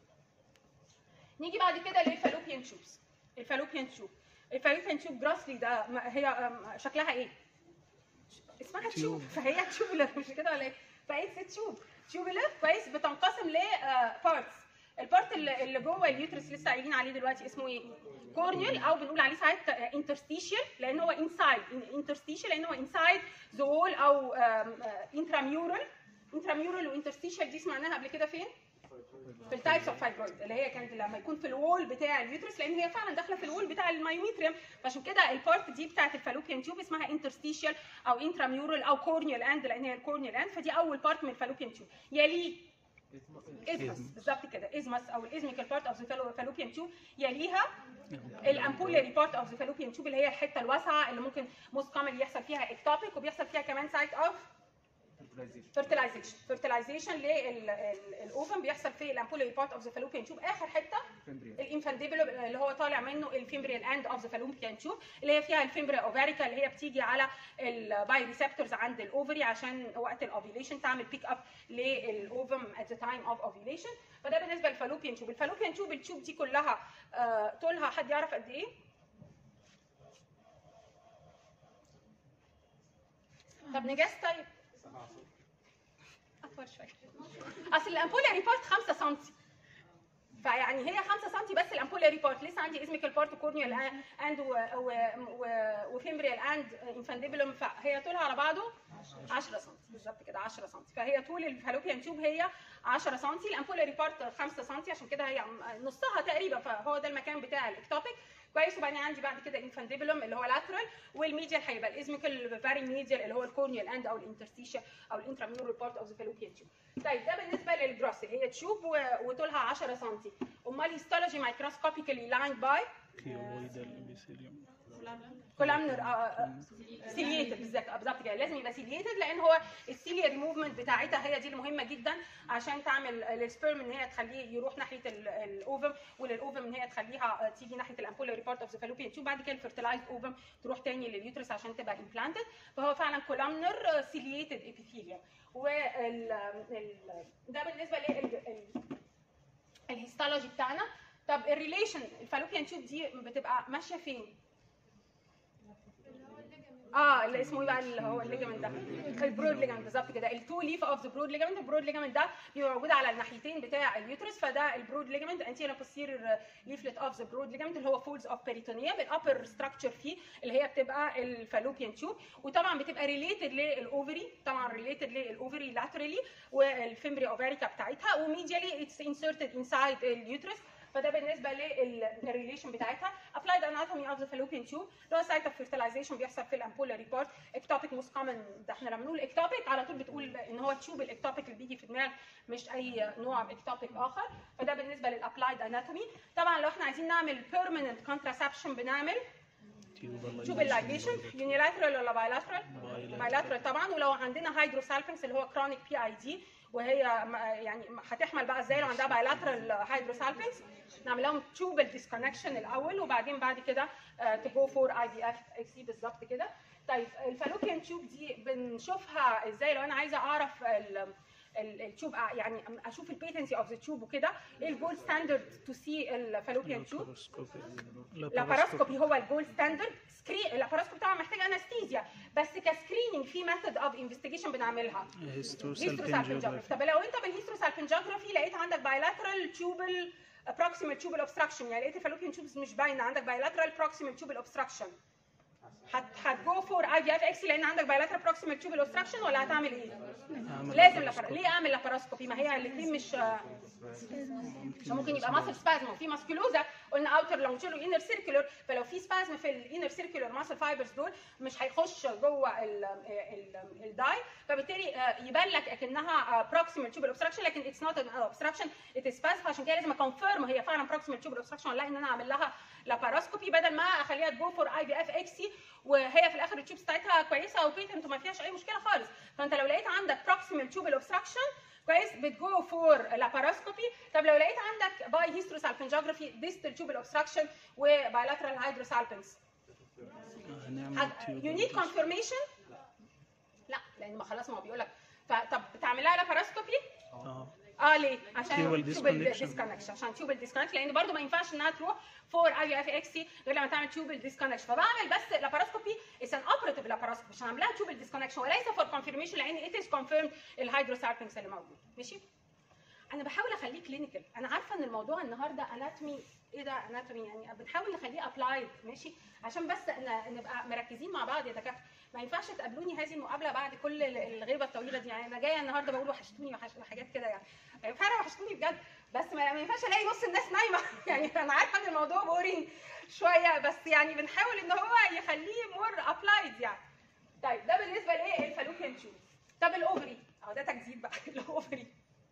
نيجي بعد كده للفالوبيان تيوبس الفالوبيان تيوب الفالوبيان تيوب جراسلي ده ما- هي أم، شكلها ايه اسمها تيوب تيوب. فهي تيوبلر مش كده ولا ايه فهي تيوب تيوبلر كويس بتنقسم ل بارتس البارت اللي اللي جوه اليوترس لسه قايلين عليه دلوقتي اسمه ايه كورنيال او بنقول عليه ساعات انترستيشيال لان هو انسايد انترستيشيال لان هو انسايد ذا وول او انتراميورال انتراميورال وانترستيشيال دي سمعناها قبل كده فين في التايبس اوف فايبرويد اللي هي كانت لما يكون في الوول بتاع اليوترس لان هي فعلا داخله في الوول بتاع المايوميتريم فعشان كده البارت دي بتاعت الفالوبيان تيوب اسمها انترستيشيال او انتراميورال او كورنيال اند لان هي الكورنيال اند فدي اول بارت من الفالوبيان تيوب يليه ازمس بالظبط كده ازمس او الازميكال بارت اوف ذا فالوبيان تيوب يليها الامبولاري بارت اوف ذا فالوبيان تيوب اللي هي الحته الواسعه اللي ممكن موست كومن يحصل فيها اكتوبيك وبيحصل فيها كمان سايت اوف fertilization fertilization للاوفم بيحصل في الامبولاري بارت اوف ذا فالوبيان تيوب اخر حته الانفانديبلو اللي هو طالع منه الفيمبريال اند اوف ذا فالوبيان تيوب اللي هي فيها الفيمبريا اوفاريكا اللي هي بتيجي على الباي ريسبتورز عند الاوفري عشان وقت الاوفيليشن تعمل بيك اب للاوفم ات ذا تايم اوف اوفيليشن فده بالنسبه للفالوبيان تيوب الفالوبيان تيوب التيوب دي كلها آه، طولها حد يعرف قد ايه؟ طب نجاز طيب اطول شويه اصل الامبولاري بارت 5 سم فيعني هي 5 سم بس الامبولاري بارت لسه عندي ازميكال بارت كورنيال اند وفيمبريال اند انفانديبلوم فهي طولها على بعضه 10 سم بالظبط كده 10 سم فهي طول الفالوبيان تيوب هي 10 سم الامبولاري بارت 5 سم عشان كده هي نصها تقريبا فهو ده المكان بتاع الاكتوبيك كويس وبعدين عندي بعد كده انفانديبلوم اللي هو لاترال والميديال هيبقى الازميكال فاري ميديال اللي هو الكورنيال اند او الانترستيشيا او الانتراميورال بارت اوف ذا فالوبيان تيوب طيب ده بالنسبه للجراس اللي هي تشوب و- وطولها 10 سم امال هيستولوجي مايكروسكوبيكالي لايند باي كيلويدال ابيثيليوم كولامنر سيليتد بالظبط بالظبط كده لازم يبقى سيليتد لان هو السيليا موفمنت بتاعتها هي دي المهمه جدا عشان تعمل السبيرم ان هي تخليه يروح ناحيه ال- الاوفم وللاوفم ان هي تخليها آه، تيجي ناحيه الامبولاري بارت اوف ذا فالوبيان تيوب بعد كده الفيرتلايزد اوفم تروح تاني لليوترس عشان تبقى امبلانتد فهو فعلا كولامنر سيليتد ابيثيليوم وال ال- ده بالنسبه لل الهيستولوجي بتاعنا طب الريليشن الفالوبيان تيوب دي بتبقى ماشيه فين؟ اه اللي اسمه ايه بقى اللي هو الليجمنت ده البرود ليجمنت بالظبط كده التو ليف اوف ذا برود ليجمنت البرود ليجمنت ده بيبقى موجود على الناحيتين بتاع اليوترس فده البرود ليجمنت انتيريور posterior ليفلت اوف ذا برود ليجمنت اللي هو فولز اوف بيريتونيوم الابر ستراكشر فيه اللي هي بتبقى الفالوبيان تيوب وطبعا بتبقى ريليتد للاوفري طبعا ريليتد للاوفري لاترالي والفيمبري اوفاريكا بتاعتها وميديالي اتس انسرتد انسايد اليوترس فده بالنسبه للريليشن بتاعتها ابلايد اناتومي اوف ذا فالوبيان تيوب اللي هو سايت اوف فيرتلايزيشن بيحصل في الامبولاري بارت اكتوبيك موست كومن ده احنا لما بنقول اكتوبيك على طول بتقول ان هو تيوب الاكتوبيك اللي بيجي في دماغ مش اي نوع اكتوبيك اخر فده بالنسبه للابلايد اناتومي طبعا لو احنا عايزين نعمل بيرمننت كونتراسبشن بنعمل تيوب اللايجيشن يونيلاترال ولا بايلاترال بايلاترال طبعا ولو عندنا هيدروسالفنكس اللي هو كرونيك بي اي دي وهي م- يعني هتحمل بقى ازاي لو عندها بايلاترال هيدروسالفنكس نعمل لهم تيوبل ديسكونكشن الاول وبعدين بعد كده تجو فور اي بي اف اكس بالظبط كده طيب الفالوبيان تيوب دي بنشوفها ازاي لو انا عايزه اعرف ال- ال- التيوب أ- يعني اشوف البيتنسي اوف ذا تيوب وكده ايه الجولد ستاندرد تو سي الفالوبيان تيوب لاباراسكوبي هو الجولد ستاندرد سكرين اللاباراسكوبي طبعا محتاج انستيزيا بس كسكريننج في ميثود اوف انفستيجيشن بنعملها هيستروسالفنجوجرافي طب لو انت بالهيستروسالفنجوجرافي لقيت عندك بايلاترال تيوبل بروكسيمال تيوبل اوبستراكشن يعني لقيت الفالوبيان تيوبز مش باينه عندك بايلاترال بروكسيمال تيوبل اوبستراكشن هت هتجو فور اي في اف اكس لان عندك بايلاترال بروكسيمال تيوبل اوبستراكشن ولا هتعمل ايه؟ أعمل لازم لاباروسكوبي. لابار... ليه اعمل لاباراسكوبي ما هي الاثنين مش عشان ممكن يبقى ماسل سبازم وفي ماسكولوزا قلنا اوتر لونجيرو انر سيركولر فلو في سبازم في الانر سيركولر ماسل فايبرز دول مش هيخش جوه ال- ال- الداي فبالتالي آه، يبان لك اكنها بروكسيمال تيوبل اوبستراكشن لكن اتس نوت اوبستراكشن ات از سبازم فعشان كده لازم اكونفيرم هي فعلا بروكسيمال تيوبل اوبستراكشن ولا لا ان انا اعمل لها لاباراسكوبي بدل ما اخليها تجو فور اي في اف اكسي وهي في الاخر التيوبس بتاعتها كويسه وبيتنت وما فيهاش اي مشكله خالص فانت لو لقيت عندك بروكسيمال تيوبل اوبستراكشن كويس بتجو فور لاباراسكوبي طب لو لقيت عندك باي هيستروسالفنجوجرافي ديستال تيوبل اوبستراكشن وبايلاترال هيدروسالبنس هنعمل يو نيد كونفirmation لا لان ما خلاص ما هو بيقول لك طب بتعملها لاباراسكوبي اه اه ليه؟ عشان Tubal تيوبل disconnection. ديسكونكشن عشان تيوبل ديسكونكشن لان برضو ما ينفعش انها تروح فور اي في اف اكس سي غير لما تعمل تيوبل ديسكونكشن فبعمل بس لاباراسكوبي از ان اوبريتيف لاباراسكوبي عشان اعملها تيوبل ديسكونكشن وليس فور كونفirmation لان ات از كونفيرمد الهيدروسالبنكس اللي موجود ماشي؟ انا بحاول اخليه كلينيكال انا عارفه ان الموضوع النهارده اناتومي ايه ده اناتومي يعني بنحاول نخليه ابلايد ماشي عشان بس ن- نبقى مركزين مع بعض يا دكاتره ما ينفعش تقابلوني هذه المقابله بعد كل ال- الغيبه الطويله دي يعني انا جايه النهارده بقول وحشتوني وحش وحاجات كده يعني فعلا وحشتوني بجد بس ما, ما ينفعش الاقي نص الناس نايمه يعني انا عارفه ان الموضوع بورينج شويه بس يعني بنحاول ان هو يخليه مور ابلايد يعني طيب ده بالنسبه لايه الفالوبيان تيوب طب الاوفري اهو ده تجديد بقى الاوفري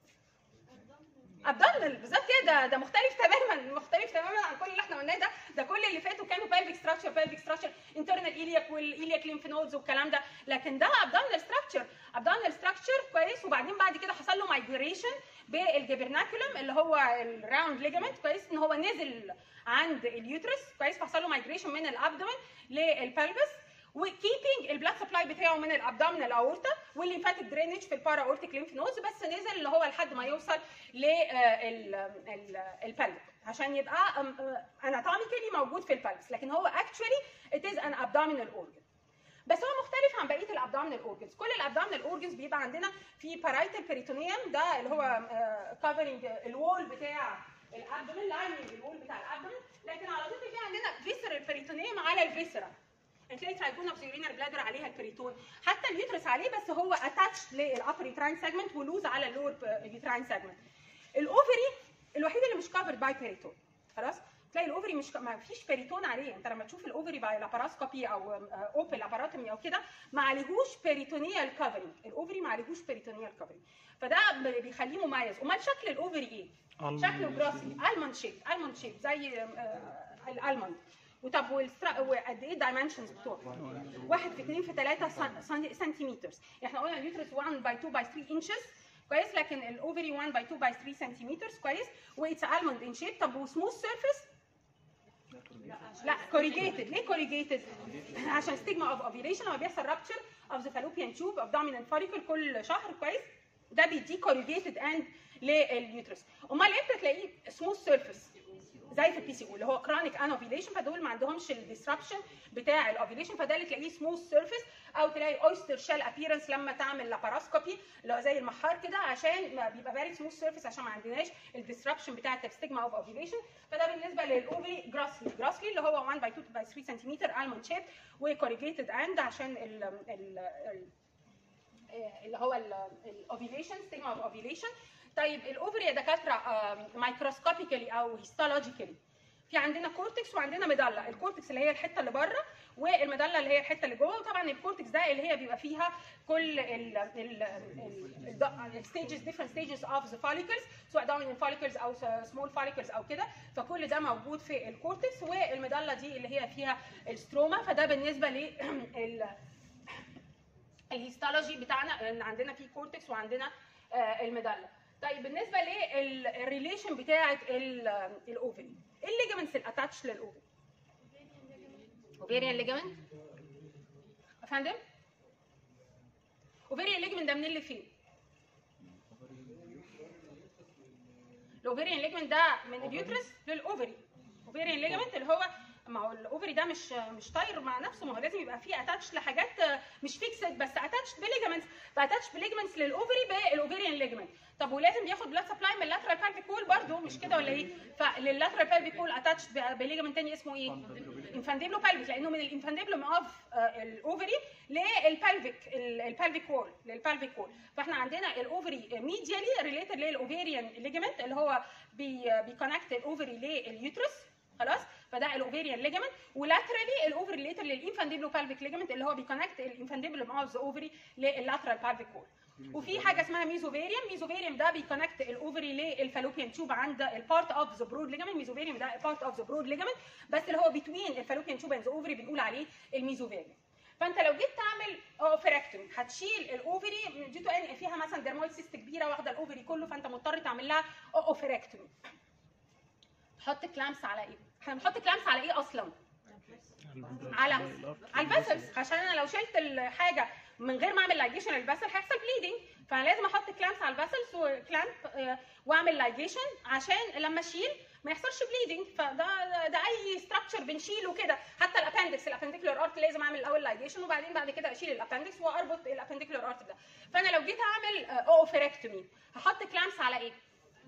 ابدومينال بالظبط كده ده مختلف تماما مختلف تماما عن كل اللي احنا قلناه ده ده كل اللي فاتوا كانوا pelvic structure pelvic structure internal iliac والiliac lymph nodes والكلام ده لكن ده abdominal structure abdominal structure كويس وبعدين بعد كده حصل له migration بالجبرناكولم اللي هو الراوند ليجامنت كويس ان هو نزل عند اليوترس كويس فحصل له مايجريشن من الابدومين للبلفس وكيبنج البلاد سبلاي بتاعه من الابدومينال اورتا والليمفاتيك درينج في البارا اورتيك ليمف نودز بس نزل اللي هو لحد ما يوصل للبلفيك عشان يبقى اناتوميكالي موجود في البلفس لكن هو اكشولي ات از ان ابدومينال اورجن بس هو مختلف عن بقيه الابدومينال اورجنز كل الابدومينال اورجنز بيبقى عندنا في بارايتال بيريتونيوم ده اللي هو كفرنج الوول بتاع الابدومين لايننج الوول بتاع الابدومين لكن على طول في عندنا فيسرال بيريتونيوم على الفيسرا هتلاقي ترايجونا اوف بلادر عليها البريتون حتى اليوترس عليه بس هو اتاتش للابر يوتراين سيجمنت ولوز على اللور يوتراين سيجمنت الاوفري الوحيد اللي مش كفرد باي بيريتون خلاص تلاقي الاوفري مش ما فيش بيريتون عليه انت لما تشوف الاوفري باي لاباراسكوبي او اوبن لاباراتومي او كده ما عليهوش بيريتونيال كفرنج الاوفري ما عليهوش بيريتونيال كفرنج فده بيخليه مميز امال شكل الاوفري ايه شكله جراسي الموند شيب الموند شيب زي آه، الالموند وطب والسترا وقد ايه الدايمنشنز بتوعه؟ واحد في 2 في 3 سنتيمتر احنا قلنا اليوترس 1 باي 2 باي 3 انشز كويس لكن الاوفري 1 باي 2 باي 3 سنتيمتر كويس واتس الموند ان شيب طب وسموث سيرفيس لا كوريجيتد ليه كوريجيتد عشان ستيجما اوف اوفيليشن لما بيحصل رابتشر اوف ذا فالوبيان تيوب ابدومينال فوليكل كل شهر كويس ده بيدي كوريجيتد اند لليوترس امال امتى تلاقيه سموث سيرفيس زي في البي سي او اللي هو كرونيك ان اوفيليشن فدول ما عندهمش الديسربشن بتاع الاوفيليشن فده اللي تلاقيه سموث سيرفيس او تلاقي اويستر شيل ابييرنس لما تعمل لاباراسكوبي اللي هو زي المحار كده عشان ما بيبقى فيري سموث سيرفيس عشان ما عندناش الديسربشن بتاع التبستجما اوف اوفيليشن فده بالنسبه للاوفري جراسلي جراسلي اللي هو 1 باي 2 باي 3 سنتيمتر الموند شيب وكوريجيتد اند عشان ال ال ال اللي هو الاوفيليشن ستيجما اوف اوفيليشن طيب الاوفري يا دكاتره مايكروسكوبيكالي او هيستولوجيكالي في عندنا كورتكس وعندنا ميدالا الكورتكس اللي هي الحته اللي بره والميدالا اللي هي الحته اللي جوه وطبعا الكورتكس ده اللي هي بيبقى فيها كل الستيجز ديفرنت ستيجز اوف ذا فوليكلز سواء دوميننت فوليكلز او سمول فوليكلز او كده فكل ده موجود في الكورتكس والميدالا دي اللي هي فيها الستروما فده بالنسبه لل الهيستولوجي بتاعنا ان عندنا في كورتكس وعندنا آه، الميدالا طيب بالنسبه للريليشن بتاعه الاوفري ايه الليجمنتس الاتاتش للاوفري اوفيريان ليجمنت افندم اوفيريان ليجمنت ده من اللي فين الاوفيريان ليجمنت ده من اليوترس للاوفري اوفيريان ليجمنت اللي هو ما هو الاوفري ده مش مش طاير مع نفسه ما هو لازم يبقى فيه اتاتش لحاجات آه، مش فيكسد بس اتاتش بليجمنتس فاتاتش بليجمنتس للاوفري بالاوفريان ليجمنت طب ولازم بياخد بلاد سبلاي من اللاترال بالفيك وول برضه مش كده ولا ايه فلللاترال بالفيك وول اتاتش بليجمنت تاني اسمه ايه انفانديبلو بالفيك لانه من الانفانديبلوم اوف الاوفري للبالفيك البالفيك وول للبالفيك وول فاحنا عندنا الاوفري ميديالي ريليتد للاوفيريان ليجمنت اللي هو بي بيكونكت الاوفري لليوترس خلاص فده الاوفيريان ليجمنت ولاترالي الاوفري ريليتد للانفانديبلو بالفيك ليجمنت اللي هو بيكونكت الانفانديبلوم اوف ذا اوفري لللاترال بالفيك وول وفي حاجه اسمها ميزوفيريوم ميزوفيريوم ده بيكونكت الاوفري للفالوبيان تيوب عند البارت اوف ذا برود ليجمنت ميزوفيريوم ده بارت اوف ذا برود ليجمنت بس اللي هو بتوين الفالوبيان تيوب اند ذا اوفري بنقول عليه الميزوفيريوم فانت لو جيت تعمل اوفركتومي هتشيل الاوفري دي تو ان فيها مثلا درمويد سيست كبيره واخده الاوفري كله فانت مضطر تعمل لها اوفركتومي تحط كلامس على ايه؟ احنا بنحط كلامس على ايه اصلا؟ على على الفاسلز عشان انا لو شلت الحاجه من غير ما اعمل لايجيشن للفاسل هيحصل بليدنج فانا لازم احط كلامس على الفاسلز وكلامب آه، واعمل لايجيشن عشان لما اشيل ما يحصلش بليدنج فده ده اي ستراكشر بنشيله كده حتى الابندكس الابنديكولار ارت لازم اعمل الاول لايجيشن وبعدين بعد كده اشيل الابندكس واربط الابنديكولار ارت ده فانا لو جيت اعمل اوفركتومي هحط كلامس على ايه؟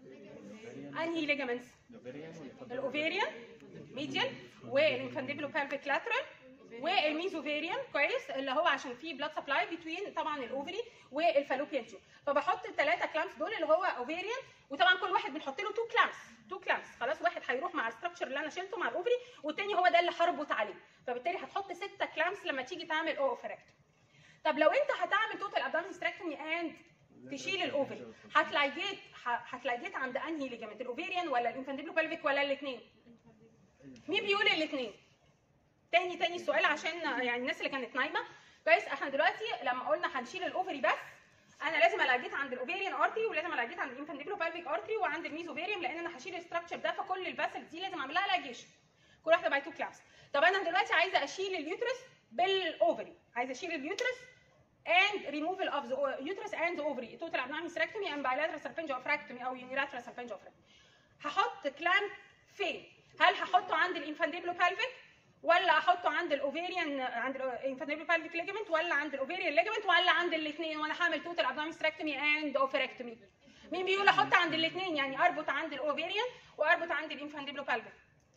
انهي ليجامنتس؟ الاوفيريان ميديال والانفانديبلو بالفيك لاترال والميزوفيريان كويس اللي هو عشان فيه بلاد سبلاي بتوين طبعا الاوفري والفالوبيان تيوب فبحط الثلاثه كلامس دول اللي هو اوفيريان وطبعا كل واحد بنحط له تو كلامس تو كلامس خلاص واحد هيروح مع الستراكشر اللي انا شلته مع الاوفري والتاني هو ده اللي هربط عليه فبالتالي هتحط سته كلامس لما تيجي تعمل اوفركت طب لو انت هتعمل توتال ابدومين ستراكتومي اند تشيل الاوفري هتلاقيت هتلاقيت عند انهي ليجامنت الاوفيريان ولا الانفانديبلو بالفيك ولا الاثنين مين بيقول الاثنين تاني تاني السؤال عشان يعني الناس اللي كانت نايمه كويس احنا دلوقتي لما قلنا هنشيل الاوفري بس انا لازم الاقيت عند الاوفيريان ارتري ولازم الاقيت عند الانفانديبلو بالفيك ارتري وعند الميزوفيريوم لان انا هشيل الستراكشر ده فكل الفاسل دي لازم اعمل لها لاجيشن كل واحده باي تو كلابس طب انا دلوقتي عايزه اشيل اليوترس بالاوفري عايزه اشيل اليوترس and removal of the uterus and the ovary total abdominal hysterectomy and bilateral salpingo-oophorectomy او unilateral salpingo-oophorectomy هحط كلام فين هل هحطه عند الانفانديبلو بالفيك ولا احطه عند الاوفيريان عند الانفانديبلو بالفيك ليجمنت ولا عند الاوفيريان ليجمنت ولا عند الاثنين وانا هعمل توتال abdominal hysterectomy and oophorectomy مين بيقول احط عند الاثنين يعني اربط عند الاوفيريان واربط عند الانفانديبلو بالفيك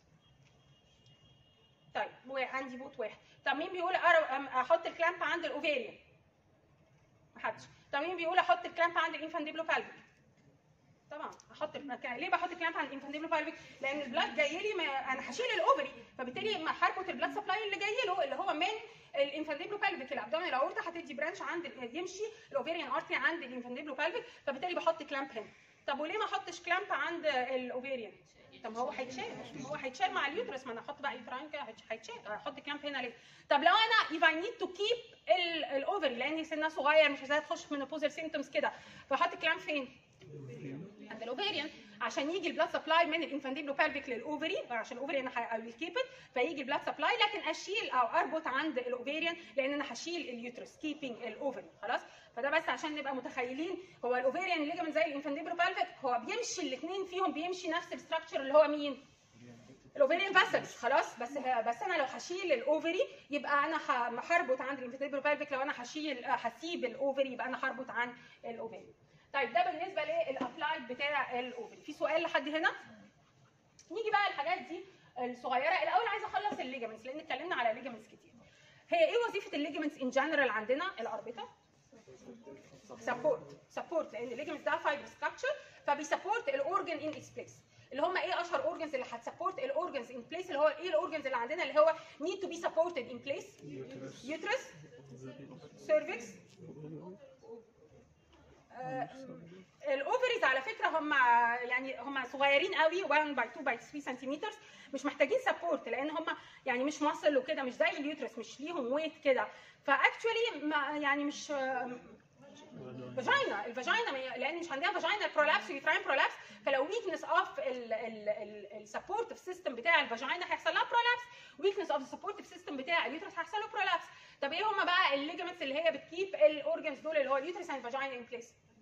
طيب وعندي بوت واحد طب مين بيقول أر- أم- احط الكلامب عند الاوفيريان محدش طب مين بيقول احط الكلامب عند الانفانديبلو بالفيك طبعا احط المكان ليه بحط الكلامب عند الانفانديبلو بالفيك لان البلاد جاي لي ما انا هشيل الاوفري فبالتالي ما هربط البلاد سبلاي اللي جاي له اللي هو من الانفانديبلو بالفيك الابدومين الاورتا هتدي برانش عند ال- يمشي الاوفيريان ارتري عند الانفانديبلو بالفيك فبالتالي بحط كلامب هنا طب وليه ما احطش كلامب عند الاوفيريان طب ما هو هيتشال ما هو هيتشال مع اليوترس ما انا احط بقى يوتراين كده هيتش- هيتشال احط كلامب هنا ليه طب لو انا if I need to keep الاوفري لان سنها صغير مش عايزاها تخش في منوبوزال سيمتومز كده فاحط الكلام فين؟ عند الاوفيريان عشان يجي البلاد سبلاي من الانفانديبلو بالفيك للاوفري عشان الاوفري انا هي كيب فيجي البلاد سبلاي لكن اشيل او اربط عند الاوفيريان لان انا هشيل اليوترس كيبنج الاوفري خلاص فده بس عشان نبقى متخيلين هو الاوفيريان ليجمنت زي الانفانديبلو بالفيك هو بيمشي الاثنين فيهم بيمشي نفس الستراكشر اللي هو مين؟ الاوفيريان فاسلز خلاص بس بس انا لو هشيل الاوفري يبقى انا ه- هربط عند الانفيتيبل بالفيك لو انا هشيل هسيب الاوفري يبقى انا هربط عن الاوفري طيب ده بالنسبه للابلايد بتاع الاوفري في سؤال لحد هنا نيجي بقى الحاجات دي الصغيره الاول عايزه اخلص الليجمنتس لان اتكلمنا على ليجمنتس كتير هي ايه وظيفه الليجمنتس ان جنرال عندنا الاربطه سبورت سبورت لان الليجمنتس ده فايبر ستراكشر فبيسبورت الاورجن ان اتس بليس اللي هم ايه اشهر اورجنز اللي هتسبورت الاورجنز ان بليس اللي هو ايه الاورجنز اللي عندنا اللي هو need to be supported in place uterus cervix الاوفريز على فكره هم يعني هم صغيرين قوي 1 باي 2 باي 3 سنتيمتر مش محتاجين سبورت لان هم يعني مش ماسل وكده مش زي اليوترس مش ليهم ويت كده فاكشولي يعني مش فاجينا الفاجينا لان مش عندنا فاجينا برولابس ويوتراين برولابس فلو ويكنس اوف السبورتيف سيستم بتاع الفاجينا هيحصل لها برولابس ويكنس اوف السبورتيف سيستم بتاع اليوترس هيحصل له برولابس طب ايه هم بقى الليجمنتس اللي هي بتكيب الاورجنز دول اللي هو اليوترس اند فاجينا ان بليس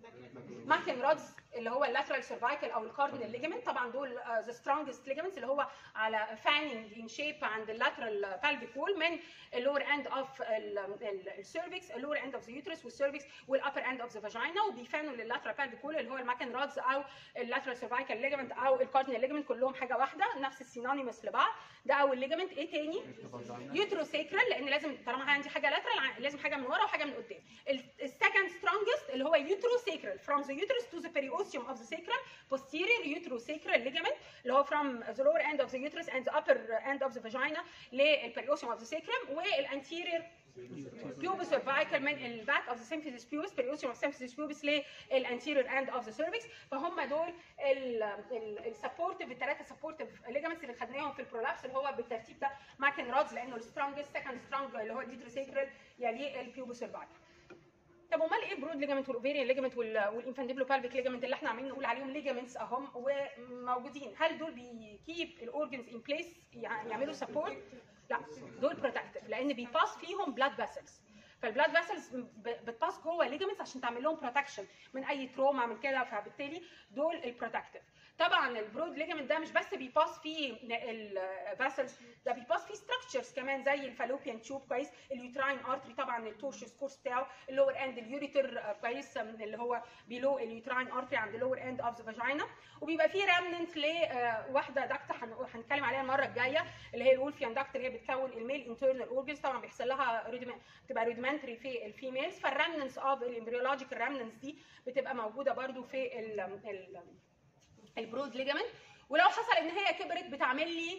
ماكن رودز اللي هو اللاترال سيرفايكال او الكاردينال ليجمنت طبعا دول ذا سترونجست ليجمنتس اللي هو على فانينج ان شيب عند اللاترال بالفيك وول من اللور اند اوف السيرفكس اللور اند اوف ذا يوترس والسيرفكس والابر اند اوف ذا فاجينا وبيفانوا لللاترال بالفيك وول اللي هو الماكن رودز او اللاترال سيرفايكال ليجمنت او الكاردينال ليجمنت كلهم حاجه واحده نفس السينونيمس لبعض ده اول ليجمنت ايه تاني يوتروسيكرال لان لازم طالما عندي حاجه لاترال لازم حاجه من ورا وحاجه من قدام السكند سترونجست اللي هو يوتروسيكرال from the uterus to the periosteum of the sacrum posterior uterosacral ligament اللي هو from the lower end of the uterus and the upper end of the vagina للperiosteum of the sacrum والانتيريور pubis cervical من الباك of the symphysis pubis periosteum of symphysis pubis للانتيريور end of the cervix فهم دول السبورتيف الثلاثه سبورتيف ليجامنتس اللي خدناهم في البرولابس اللي هو بالترتيب ده ماكن رودز لانه السترونجست سكند سترونج اللي هو اليوتروسيكرال يليه البيوبس cervical طب امال ايه برود ليجامنت والاوفيريان ليجامنت والانفانديبلو بالفيك ليجامنت اللي احنا عمالين نقول عليهم ليجامنتس اهم وموجودين هل دول بيكيب الاورجنز ان بليس يعملوا سبورت لا دول بروتكتيف لان بيباس فيهم بلاد فيسلز فالبلاد فيسلز بتباس جوه الليجامنتس عشان تعمل لهم بروتكشن من اي تروما من كده فبالتالي دول البروتكتيف طبعا البرود ليجامنت ده مش بس بيباس فيه الفاسلز ده بيباس فيه ستراكشرز كمان زي الفالوبيان تيوب كويس اليوتراين ارتري طبعا التورشس كورس بتاعه اللور اند اليوريتر كويس اللي هو بيلو اليوتراين ارتري عند اللور اند اوف ذا فاجينا وبيبقى فيه رامننت لواحده دكت هنتكلم عليها المره الجايه اللي هي الولفيان دكت اللي هي بتكون الميل انترنال اورجنز طبعا بيحصل لها بتبقى رودمنتري في الفيميلز فالرامننس اوف الامبريولوجيكال رامننس دي بتبقى موجوده برده في ال ال البرود ليجامنت ولو حصل ان هي كبرت بتعمل لي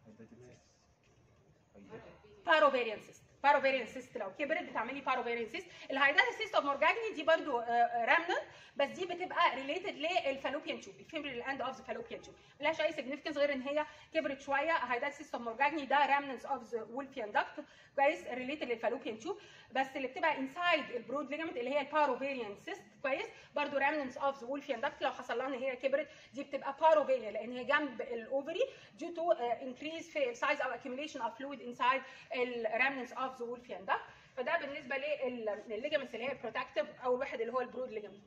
باروفيريان سيست باروفيريان سيست لو كبرت بتعمل لي باروفيريان سيست الهايداتا سيست اوف مورجاجني دي برضو رامنت بس دي بتبقى ريليتد للفالوبيان تيوب الفيمبرال اند اوف ذا فالوبيان تيوب ملهاش اي سيجنفكنس غير ان هي كبرت شويه هايداتا سيست اوف مورجاجني ده رامنتس اوف ذا وولفيان داكت كويس ريليتد للفالوبيان تيوب بس اللي بتبقى انسايد البرود ليجامنت اللي هي الباروفيريان سيست كويس برضو رامنتس اوف ذا وولفيان داكت لو حصل لها ان هي كبرت دي بتبقى باروفيريان لان هي جنب الاوفري due to uh, increase في size او accumulation of fluid inside الرامنتس اوف ذا وولفيان داكت فده بالنسبه للليجامنتس اللي هي البروتكتيف اول واحد اللي هو البرود ليجامنت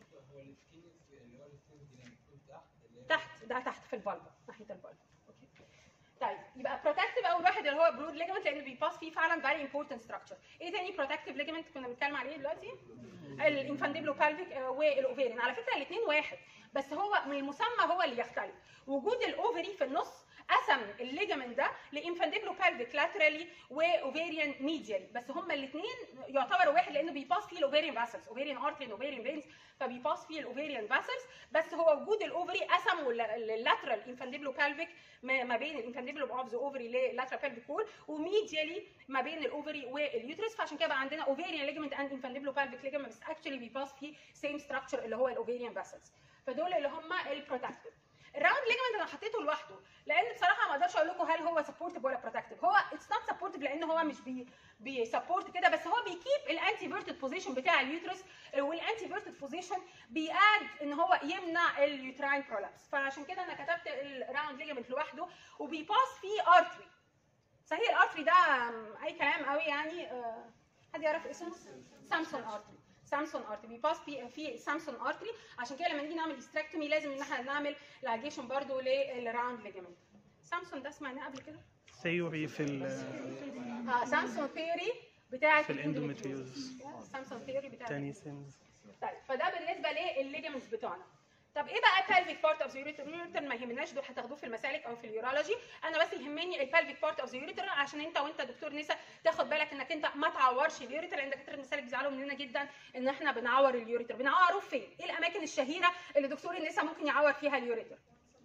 تحت ده تحت في الفالفا ناحيه الفالفا اوكي طيب يبقى بروتكتيف اول واحد اللي هو برود ليجمنت لان بيباس فيه فعلا فيري امبورتنت ستراكشر ايه تاني بروتكتيف ليجمنت كنا بنتكلم عليه دلوقتي الانفانديبلو بالفيك والاوفيرين على فكره الاثنين واحد بس هو من المسمى هو اللي يختلف وجود الاوفري في النص قسم الليجمنت ده لانفانديبلو بالفيك لاترالي واوفيريان ميديالي بس هما الاثنين يعتبروا واحد لانه بيباس فيه الاوفيريان فاسلز اوفيريان ارتري اوفيريان فينز فبيباس فيه الاوفيريان فاسلز بس هو وجود الاوفري قسموا اللاترال انفانديبلو بالفيك ما بين الانفانديبلو اوف ذا اوفري للاترال بالفيك وول وميديالي ما بين الاوفري واليوترس فعشان كده بقى عندنا اوفيريان ليجمنت اند انفانديبلو بالفيك ليجمنت بس اكشلي بيباس فيه سيم ستراكشر اللي هو الاوفيريان فاسلز فدول اللي هم البروتكتيف الراوند ليجمنت انا حطيته لوحده لان بصراحه ما اقدرش اقول لكم هل هو سبورتيف ولا بروتكتيف هو اتس نوت سبورتيف لان هو مش بي بيسبورت كده بس هو بيكيب الانتي فيرتد بوزيشن بتاع اليوترس والانتي فيرتد بوزيشن بياد ان هو يمنع اليوتراين برولابس فعشان كده انا كتبت الراوند ليجمنت لوحده وبيباس فيه ارتري صحيح الارتري ده اي كلام قوي يعني حد يعرف اسمه سامسون ارتري سامسون ارتري بيباس في في سامسون ارتري عشان كده لما نيجي نعمل هيستريكتومي لازم ان احنا نعمل لاجيشن برضو للراوند ليجمنت سامسون ده سمعناه قبل كده ثيوري في ال اه سامسون ثيوري بتاعه في الاندوميتريوز سامسون ثيوري بتاعه تاني سيمز طيب فده بالنسبه للليجمنتس بتوعنا طب ايه بقى pelvic part of the ureter ما يهمناش دول هتاخدوه في المسالك او في اليورولوجي انا بس يهمني البلفيك بارت اوف ذا ureter عشان انت وانت دكتور نسا تاخد بالك انك انت ما تعورش اليوريتر لان دكاتره المسالك بيزعلوا مننا جدا ان احنا بنعور اليوريتر بنعوره فين ايه الاماكن الشهيره اللي دكتور النسا ممكن يعور فيها اليوريتر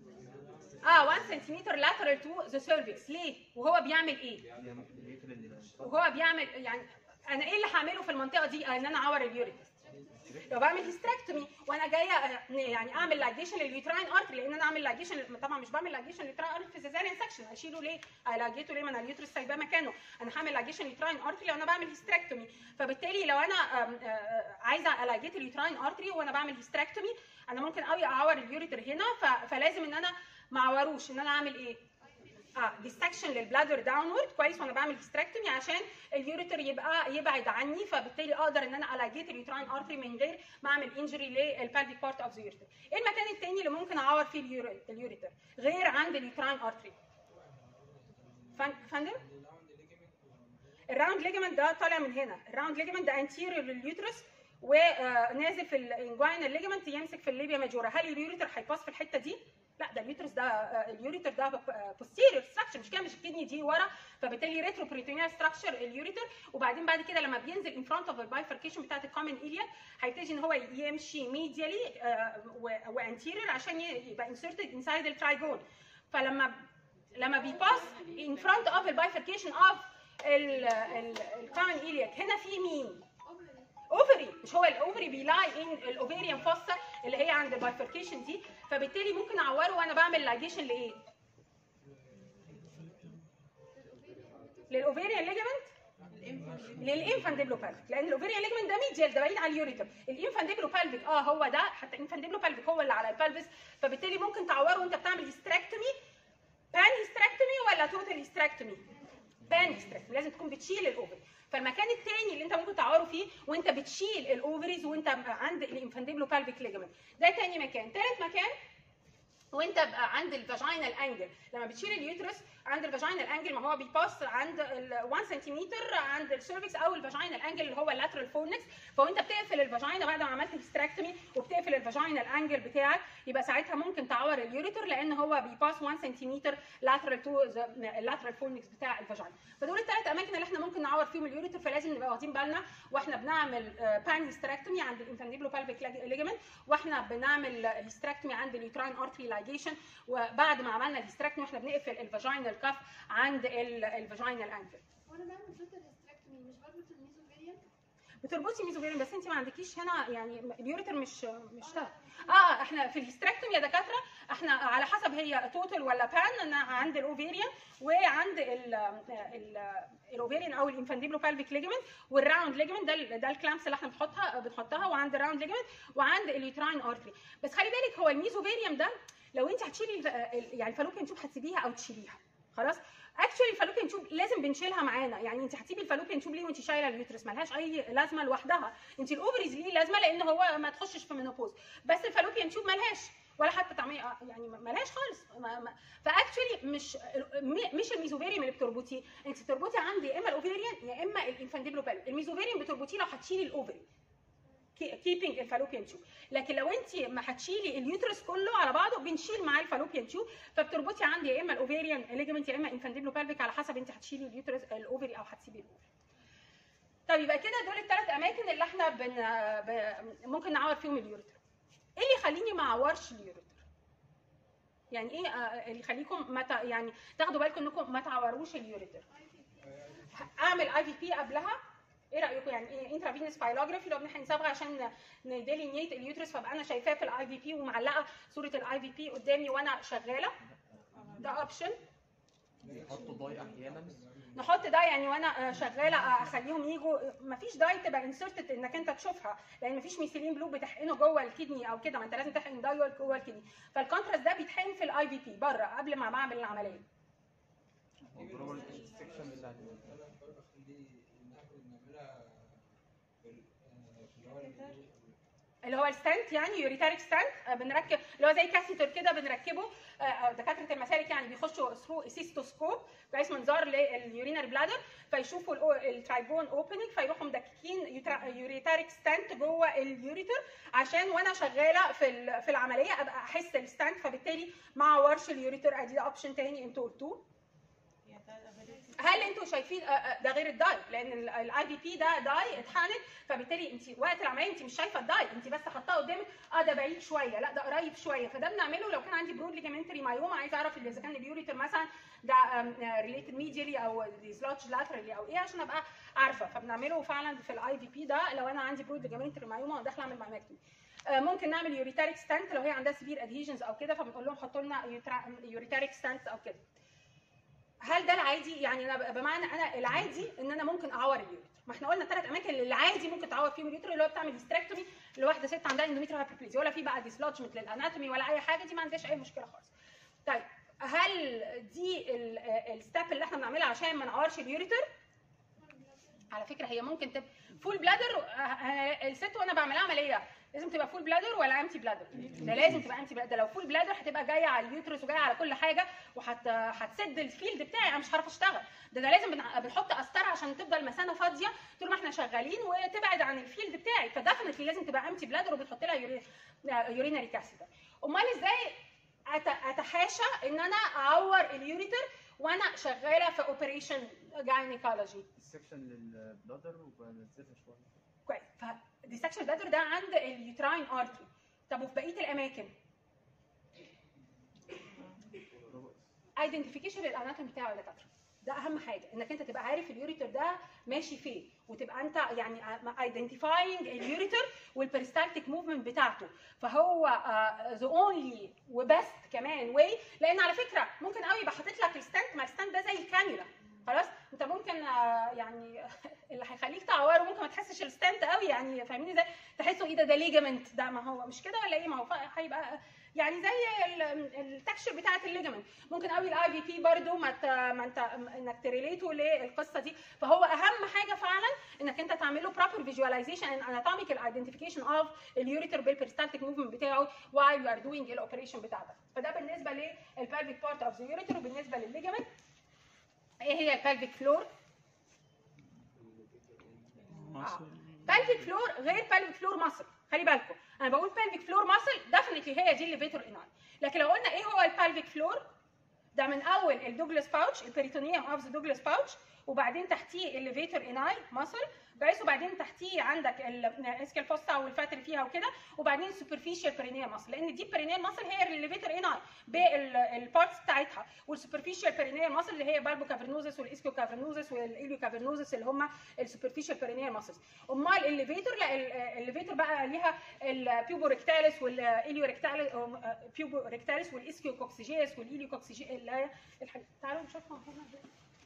اه 1 سنتيمتر lateral to the cervix ليه وهو بيعمل ايه وهو بيعمل يعني انا ايه اللي هعمله في المنطقه دي ان انا اعور اليوريتر لو بعمل هيستريكتومي وانا جايه يعني اعمل لاجيشن لليوتراين ارتري لان انا اعمل لاجيشن طبعا مش بعمل لاجيشن لليوتراين ارتري في سيزاريان سكشن اشيله ليه؟ لاجيته ليه؟ ما انا اليوترس سايباه مكانه انا هعمل لاجيشن لليوتراين ارتري لو انا بعمل هيستريكتومي فبالتالي لو انا عايزه الاجيت اليوتراين ارتري وانا بعمل هيستريكتومي انا ممكن قوي اعور اليوريتر هنا فلازم ان انا ما اعوروش ان انا اعمل ايه؟ اه ديستكشن للبلادر داونورد كويس وانا بعمل ديستراكتومي عشان اليوريتر يبقى يبعد عني فبالتالي اقدر ان انا الاجيت اليوتراين ارتري من غير ما اعمل انجري للبالفيك بارت اوف ذا يوريتر ايه المكان الثاني اللي ممكن اعور فيه اليوري- اليوريتر غير عند اليوتراين ارتري فن- فندم الراوند ليجمنت ده طالع من هنا الراوند ليجمنت ده انتيريور لليوترس ونازل في الانجوينال ليجمنت يمسك في الليبيا ماجورا هل اليوريتر هيباص في الحته دي لا ده اليوترس ده آه، اليوريتر ده بوستيريور ستراكشر مش كده مش الكدني دي ورا فبالتالي ريترو بريتونيال ستراكشر اليوريتر وبعدين بعد كده لما بينزل ان فرونت اوف البايفركيشن بتاعت الكومن ايليا هيبتدي ان هو يمشي ميديالي وانتيريور عشان ي- يبقى انسرتد انسايد الترايجون فلما لما بيباس ان فرونت اوف البايفركيشن اوف الكومن ايلياك هنا في مين؟ اوفري مش هو الاوفري بيلاي ان الاوفيريان فوسا اللي هي عند البايفركيشن دي فبالتالي ممكن اعوره وانا بعمل لايجيشن لايه؟ للاوفيريان ليجمنت للانفانديبلو بالفيك لان الاوفيريان ليجمنت ده ميديال ده بعيد عن اليوريتر الانفانديبلو بالفيك اه هو ده حتى الانفانديبلو بالفيك هو اللي على البلفس فبالتالي ممكن تعوره وانت بتعمل هيستراكتومي بان هيستراكتومي ولا توتال هيستراكتومي بان هيستراكتومي لازم تكون بتشيل الاوفري فالمكان الثاني اللي انت ممكن تعوره فيه وانت بتشيل الاوفريز وانت عند الانفانديبلو بالفيك ليجمنت ده تاني مكان ثالث مكان وانت بقى عند الفاجينال انجل لما بتشيل اليوترس عند الفاجينال انجل ما هو بيباس عند ال 1 سنتيمتر عند السيرفكس او الفاجينال انجل اللي هو اللاترال فورنكس فوانت بتقفل الفاجينا بعد ما عملت هيستراكتومي وبتقفل الفاجينال انجل بتاعك يبقى ساعتها ممكن تعور اليوريتر لان هو بيباس 1 سنتيمتر لاترال تو اللاترال فورنكس بتاع الفاجينا فدول الثلاث اماكن اللي احنا ممكن نعور فيهم اليوريتر فلازم نبقى واخدين بالنا واحنا بنعمل بان هيستراكتومي عند الانفانديبلو بالفيك ليجمنت واحنا بنعمل هيستراكتومي عند اليوتراين ارتري لايجيشن وبعد ما عملنا الهيستراكتومي احنا بنقفل الفاجينال كاف عند الفاجينال انجل وانا بعمل توتال هيستراكتومي مش بربط الميزوفيريان بتربطي ميزوفيرين بس انت ما عندكيش هنا يعني اليوريتر مش مش ده اه احنا في الهيستراكتومي يا دكاتره احنا على حسب هي توتال ولا بان انا عند الاوفيريان وعند ال ال الاوفيريان او الانفانديبلو بالفيك ليجمنت والراوند ليجمنت ده ال- ده الكلامس اللي احنا بنحطها بنحطها وعند الراوند ليجمنت وعند اليوتراين ارتري بس خلي بالك هو الميزوفيريوم ده لو انت هتشيلي ال- ال- يعني الفالوبيان تيوب هتسيبيها او تشيليها خلاص اكشولي الفالوبيان تيوب لازم بنشيلها معانا يعني انت هتسيبي الفالوبيان تيوب ليه وانت شايله اليوترس ملهاش اي لازمه لوحدها انت الاوفريز ليه لازمه لان هو ما تخشش في منوبوز بس الفالوبيان تيوب ملهاش ولا حتى تعملي آه، يعني ملهاش خالص ما ما فاكشولي مش م- مش الميزوفيريوم اللي بتربطيه انت بتربطي عندي يا اما الاوفيريان يا اما الانفانديبلو بالي الميزوفيريوم بتربطيه لو هتشيلي الاوفري كيبنج الفالوبيان تيوب لكن لو انت ما هتشيلي اليوترس كله على بعضه بنشيل معاه الفالوبيان تيوب فبتربطي عندي يا اما الاوفيريان ليجمنت يا اما انفانديبلو بالفيك على حسب انت هتشيلي اليوترس الاوفري او هتسيبي الاوفري طيب يبقى كده دول الثلاث اماكن اللي احنا بن... ب... ممكن نعور فيهم اليوريتر ايه اللي يخليني ما اعورش اليوريتر يعني ايه آه، اللي يخليكم ما ت... يعني تاخدوا بالكم انكم ما تعوروش اليوريتر اعمل اي في بي قبلها ايه رايكم يعني ايه انترافينوس بايلوجرافي لو احنا هنصبغ عشان نديلينيت اليوترس فابقى انا شايفاه في الاي في بي ومعلقه صوره الاي في بي قدامي وانا شغاله ده اوبشن بيحطوا ضاي احيانا نحط ده يعني وانا آه، شغاله آه، اخليهم يجوا مفيش داي تبقى انسرتد انك انت تشوفها لان مفيش ميثيلين بلو بتحقنه جوه الكدني او كده ما انت لازم تحقن داي جوه الكدني فالكونتراست ده بيتحقن في الاي في بي بره قبل ما بعمل العمليه والبرول السكشن بتاع اللي هو الستانت يعني يوريتاريك ستانت آه، بنركب اللي هو زي كاثيتر كده بنركبه آه، آه، دكاتره المسالك يعني بيخشوا ثرو سيستوسكوب كويس منظار لليورينري بلادر فيشوفوا الأو- الترايبون اوبننج فيروحوا مدككين يوريتاريك ستانت جوه اليوريتر عشان وانا شغاله في ال- في العمليه ابقى احس الستانت فبالتالي ما اعورش اليوريتر ادي ده اوبشن تاني انتوا قلتوه هل انتوا شايفين آه، آه، ده غير الداي لان الاي في بي ده داي اتحقنت فبالتالي انت وقت العمليه انت مش شايفه الداي انت بس حطاه قدامك اه ده بعيد شويه لا ده قريب شويه فده بنعمله لو كان عندي برود ليجامنتري مايوما عايز اعرف اذا كان اليوريتر مثلا ده ريليتد ميديالي او ديسلوتش لاترالي او ايه عشان ابقى عارفه فبنعمله فعلا في الاي في بي ده لو انا عندي برود ليجامنتري مايوما وداخله اعمل مايمكتومي آه، ممكن نعمل يوريتاريك ستانت لو هي عندها سيفير ادهيجنز او كده فبنقول لهم حطوا لنا يوريتاريك ستانت او كده هل ده العادي يعني انا بمعنى انا العادي ان انا ممكن اعور اليوريتر ما احنا قلنا ثلاث اماكن اللي العادي ممكن تعور فيهم اليوريتر اللي هو بتعمل هيستريكتومي لواحده ست عندها اندوميتريال هايبربليزيا ولا في بقى ديسلوجمنت للاناتومي ولا اي حاجه دي ما عندهاش اي مشكله خالص طيب هل دي الستاب اللي احنا بنعملها عشان ما نعورش اليوريتر على فكره هي ممكن تبقى فول بلادر الست وانا بعملها عمليه لازم تبقى فول بلادر ولا امتي بلادر ده لازم تبقى امتي بلادر لو فول بلادر هتبقى جايه على اليوترس وجايه على كل حاجه وهت هتسد الفيلد بتاعي انا مش هعرف اشتغل ده ده لازم بنع- بنحط قسطره عشان تفضل مسانه فاضيه طول ما احنا شغالين وتبعد عن الفيلد بتاعي فدفنتلي لازم تبقى امتي بلادر وبنحط لها يوري... يورينري كاسيتر امال ازاي أت- اتحاشى ان انا اعور اليوريتر وانا شغاله في اوبريشن جاينيكولوجي السكشن للبلادر وبنزلها شويه كويس فديسكشن بلادر ده عند اليوتراين ارتري طب وفي بقيه الاماكن ايدنتيفيكيشن للاناتومي بتاعه يا دكاتره ده اهم حاجه انك انت تبقى عارف اليوريتر ده ماشي فين وتبقى انت يعني ايدنتيفاينج اليوريتر والبريستالتيك موفمنت بتاعته فهو ذا اونلي وبست كمان واي لان على فكره ممكن قوي يبقى حاطط لك الستانت ما الستانت ده زي الكانيولا خلاص انت ممكن آه، يعني اللي هيخليك تعوره ممكن ما تحسش الستانت قوي يعني فاهميني ازاي تحسه ايه ده ده ليجامنت ده ما هو مش كده ولا ايه ما هو ف- هيبقى يعني زي التكشر بتاعه الليجامنت ممكن قوي الاي في بي برده ما ت- ما انت انك تريليته للقصه دي فهو اهم حاجه فعلا انك انت تعمله proper visualization and anatomical identification of اليوريتر بالبريستالتيك موفمنت بتاعه while you are doing الاوبريشن بتاعتك فده بالنسبه للبلفيك بارت اوف ذا يوريتر وبالنسبه للليجامنت ايه هي البلفيك فلور pelvic فلور غير pelvic فلور ماسل خلي بالكم انا بقول pelvic فلور ماسل ديفنتلي هي دي الليفيتور اناي لكن لو قلنا ايه هو البلفيك فلور ده من اول الدوجلاس باوتش البريتونيوم اوف ذا دوجلاس باوتش وبعدين تحتيه الليفيتور اناي ماسل كويس وبعدين تحتيه عندك الاسكال فوستا والفات اللي فيها وكده وبعدين سوبرفيشال برينيال ماسل لان دي برينيال ماسل هي الليفيتور اناي بالبارتس بتاعتها والسوبرفيشال برينيال ماسل اللي هي بالبو كافرنوزس والاسكيو كافرنوزس والايليو كافرنوزس اللي هم السوبرفيشال برينيال ماسلز امال الليفيتور لا ال- الليفيتور بقى ليها البيوبو ريكتاليس والايليو ريكتاليس بيوبو ريكتاليس والاسكيو كوكسيجيس والايليو كوكسيجيس اللي هي الحاجة. تعالوا نشوفهم هنا ازاي.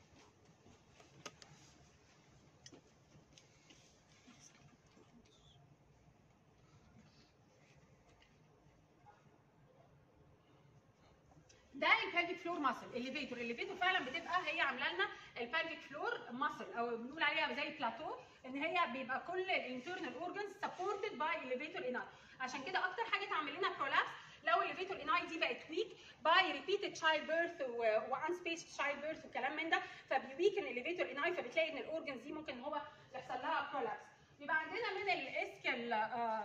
ده البلفيك فلور ماسل الليفيتور الليفيتور فعلا بتبقى هي عامله لنا البلفيك فلور ماسل او بنقول عليها زي بلاتو ان هي بيبقى كل الانترنال اورجنز سبورتد باي الليفيتور اناي عشان كده اكتر حاجه تعمل لنا برولابس لو الليفيتور اناي دي بقت ويك باي ريبيتد تشايلد بيرث وان سبيس تشايلد بيرث وكلام من ده فبيويكن الليفيتور اناي فبتلاقي ان الاورجنز دي ممكن هو يحصل لها برولابس يبقى عندنا من الاسكال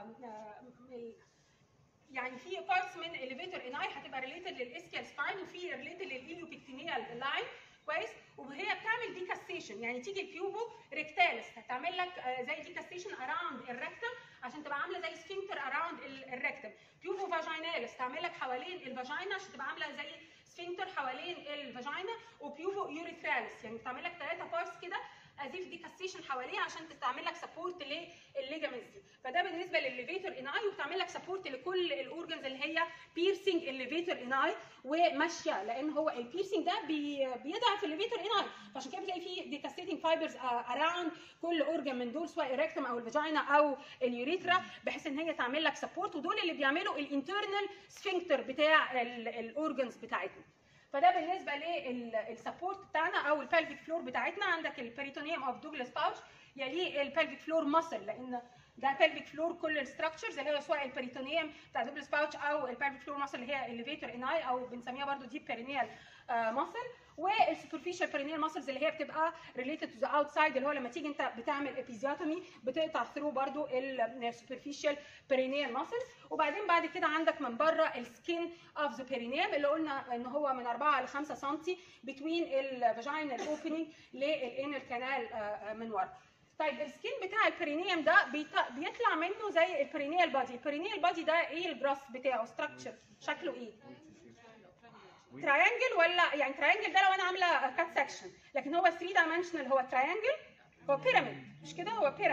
يعني في بارتس من اليفيتور اناي هتبقى ريليتد للاسكيال سباين وفي ريليتد للايليوبيكتينيال لاين كويس وهي بتعمل ديكاستيشن يعني تيجي البيوبو ريكتاليس هتعمل لك آه، زي ديكاستيشن اراوند الريكتم عشان تبقى عامله زي سفنكتر اراوند الريكتم بيوبو فاجيناليس تعمل لك حوالين الفاجينا عشان تبقى عامله زي سفنكتر حوالين الفاجينا وبيوبو يوريثراليس يعني بتعمل لك ثلاثه بارتس كده ازيف ديكاستيشن حواليها عشان تعمل لك سبورت للليجامنتس دي فده بالنسبه للليفيتور اناي وبتعمل لك سبورت لكل الاورجنز اللي هي بيرسينج الليفيتور اناي وماشيه لان هو البيرسينج ده بي بيضعف الليفيتور اناي فعشان كده بتلاقي فيه ديكاستيتنج فايبرز اراوند كل اورجن من دول سواء الريكتم او الفاجينا او اليوريثرا بحيث ان هي تعمل لك سبورت ودول اللي بيعملوا الانترنال سفنكتر بتاع الاورجنز بتاعتنا فده بالنسبه للسبورت بتاعنا او البلفيك فلور بتاعتنا عندك البريتونيوم اوف دوجلاس باوتش يليه البلفيك فلور ماسل لان ده pelvic فلور كل الستراكشرز اللي هي سواء البريتونيوم بتاع دوجلاس باوتش او البلفيك فلور ماسل اللي هي الليفيتور اناي او بنسميها برضو دي بيرينيال ماسل والسوبرفيشال بيرينيال ماسلز اللي هي بتبقى ريليتد تو ذا اوتسايد اللي هو لما تيجي انت بتعمل ابيزيوتومي بتقطع ثرو برضو السوبرفيشال بيرينيال ماسلز وبعدين بعد كده عندك من بره السكين اوف ذا بيرينيوم اللي قلنا ان هو من 4 ل 5 سم بتوين الفاجينال اوبننج للانر كانال من ورا طيب السكين بتاع البرينيوم ده بيط- بيطلع منه زي البرينيال بادي البرينيال بادي ده ايه الجراس بتاعه ستراكشر شكله ايه تراينجل ولا يعني تراينجل ده لو انا عامله كات سكشن لكن هو 3 دايمنشنال هو تراينجل هو بيراميد مش كده هو بيراميد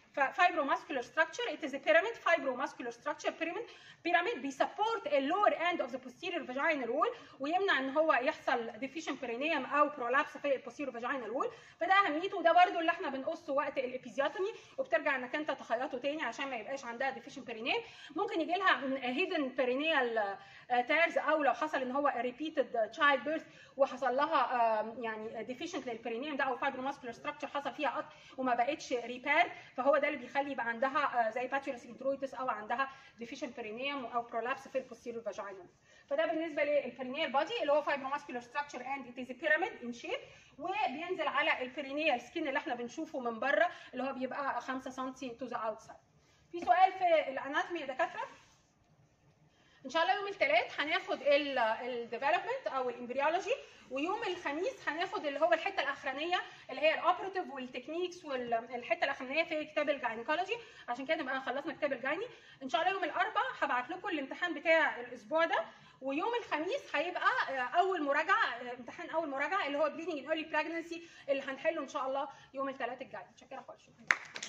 fibromuscular structure it is a pyramid fibromuscular structure pyramid pyramid بيسبورت اللور end of the posterior vaginal wall ويمنع ان هو يحصل deficient perineum او prolapse في البوستيريور vaginal wall فده اهميته وده برده اللي احنا بنقصه وقت الابيزيوتومي وبترجع انك انت تخيطه تاني عشان ما يبقاش عندها deficient perineum ممكن يجي لها hidden perineal تيرز او لو حصل ان هو repeated child birth وحصل لها آم، يعني deficient للبرينيوم ده او fibromuscular structure حصل فيها قطع وما بقتش ريبير فهو ده اللي بيخلي يبقى عندها آه، زي باتيولس انترويتس او عندها deficient perineum او prolapse في البوستيريور فاجينال فده بالنسبه للبرينيال بادي اللي هو fibromuscular structure and it is a pyramid in shape وبينزل على البرينيال سكين اللي احنا بنشوفه من بره اللي هو بيبقى 5 سم to the outside في سؤال في الاناتومي يا دكاتره ان شاء الله يوم الثلاث هناخد الديفلوبمنت او الامبريولوجي ويوم الخميس هناخد اللي هو الحته الاخرانيه اللي هي الاوبراتيف والتكنيكس والحته الاخرانيه في كتاب الجاينيكولوجي عشان كده نبقى خلصنا كتاب الجايني ان شاء الله يوم الاربعاء هبعت لكم الامتحان بتاع الاسبوع ده ويوم الخميس هيبقى آه، اول مراجعه آه، امتحان اول مراجعه اللي هو بليدنج ان ايرلي بريجنسي اللي هنحله ان شاء الله يوم الثلاث الجاي متشكره خالص شكرا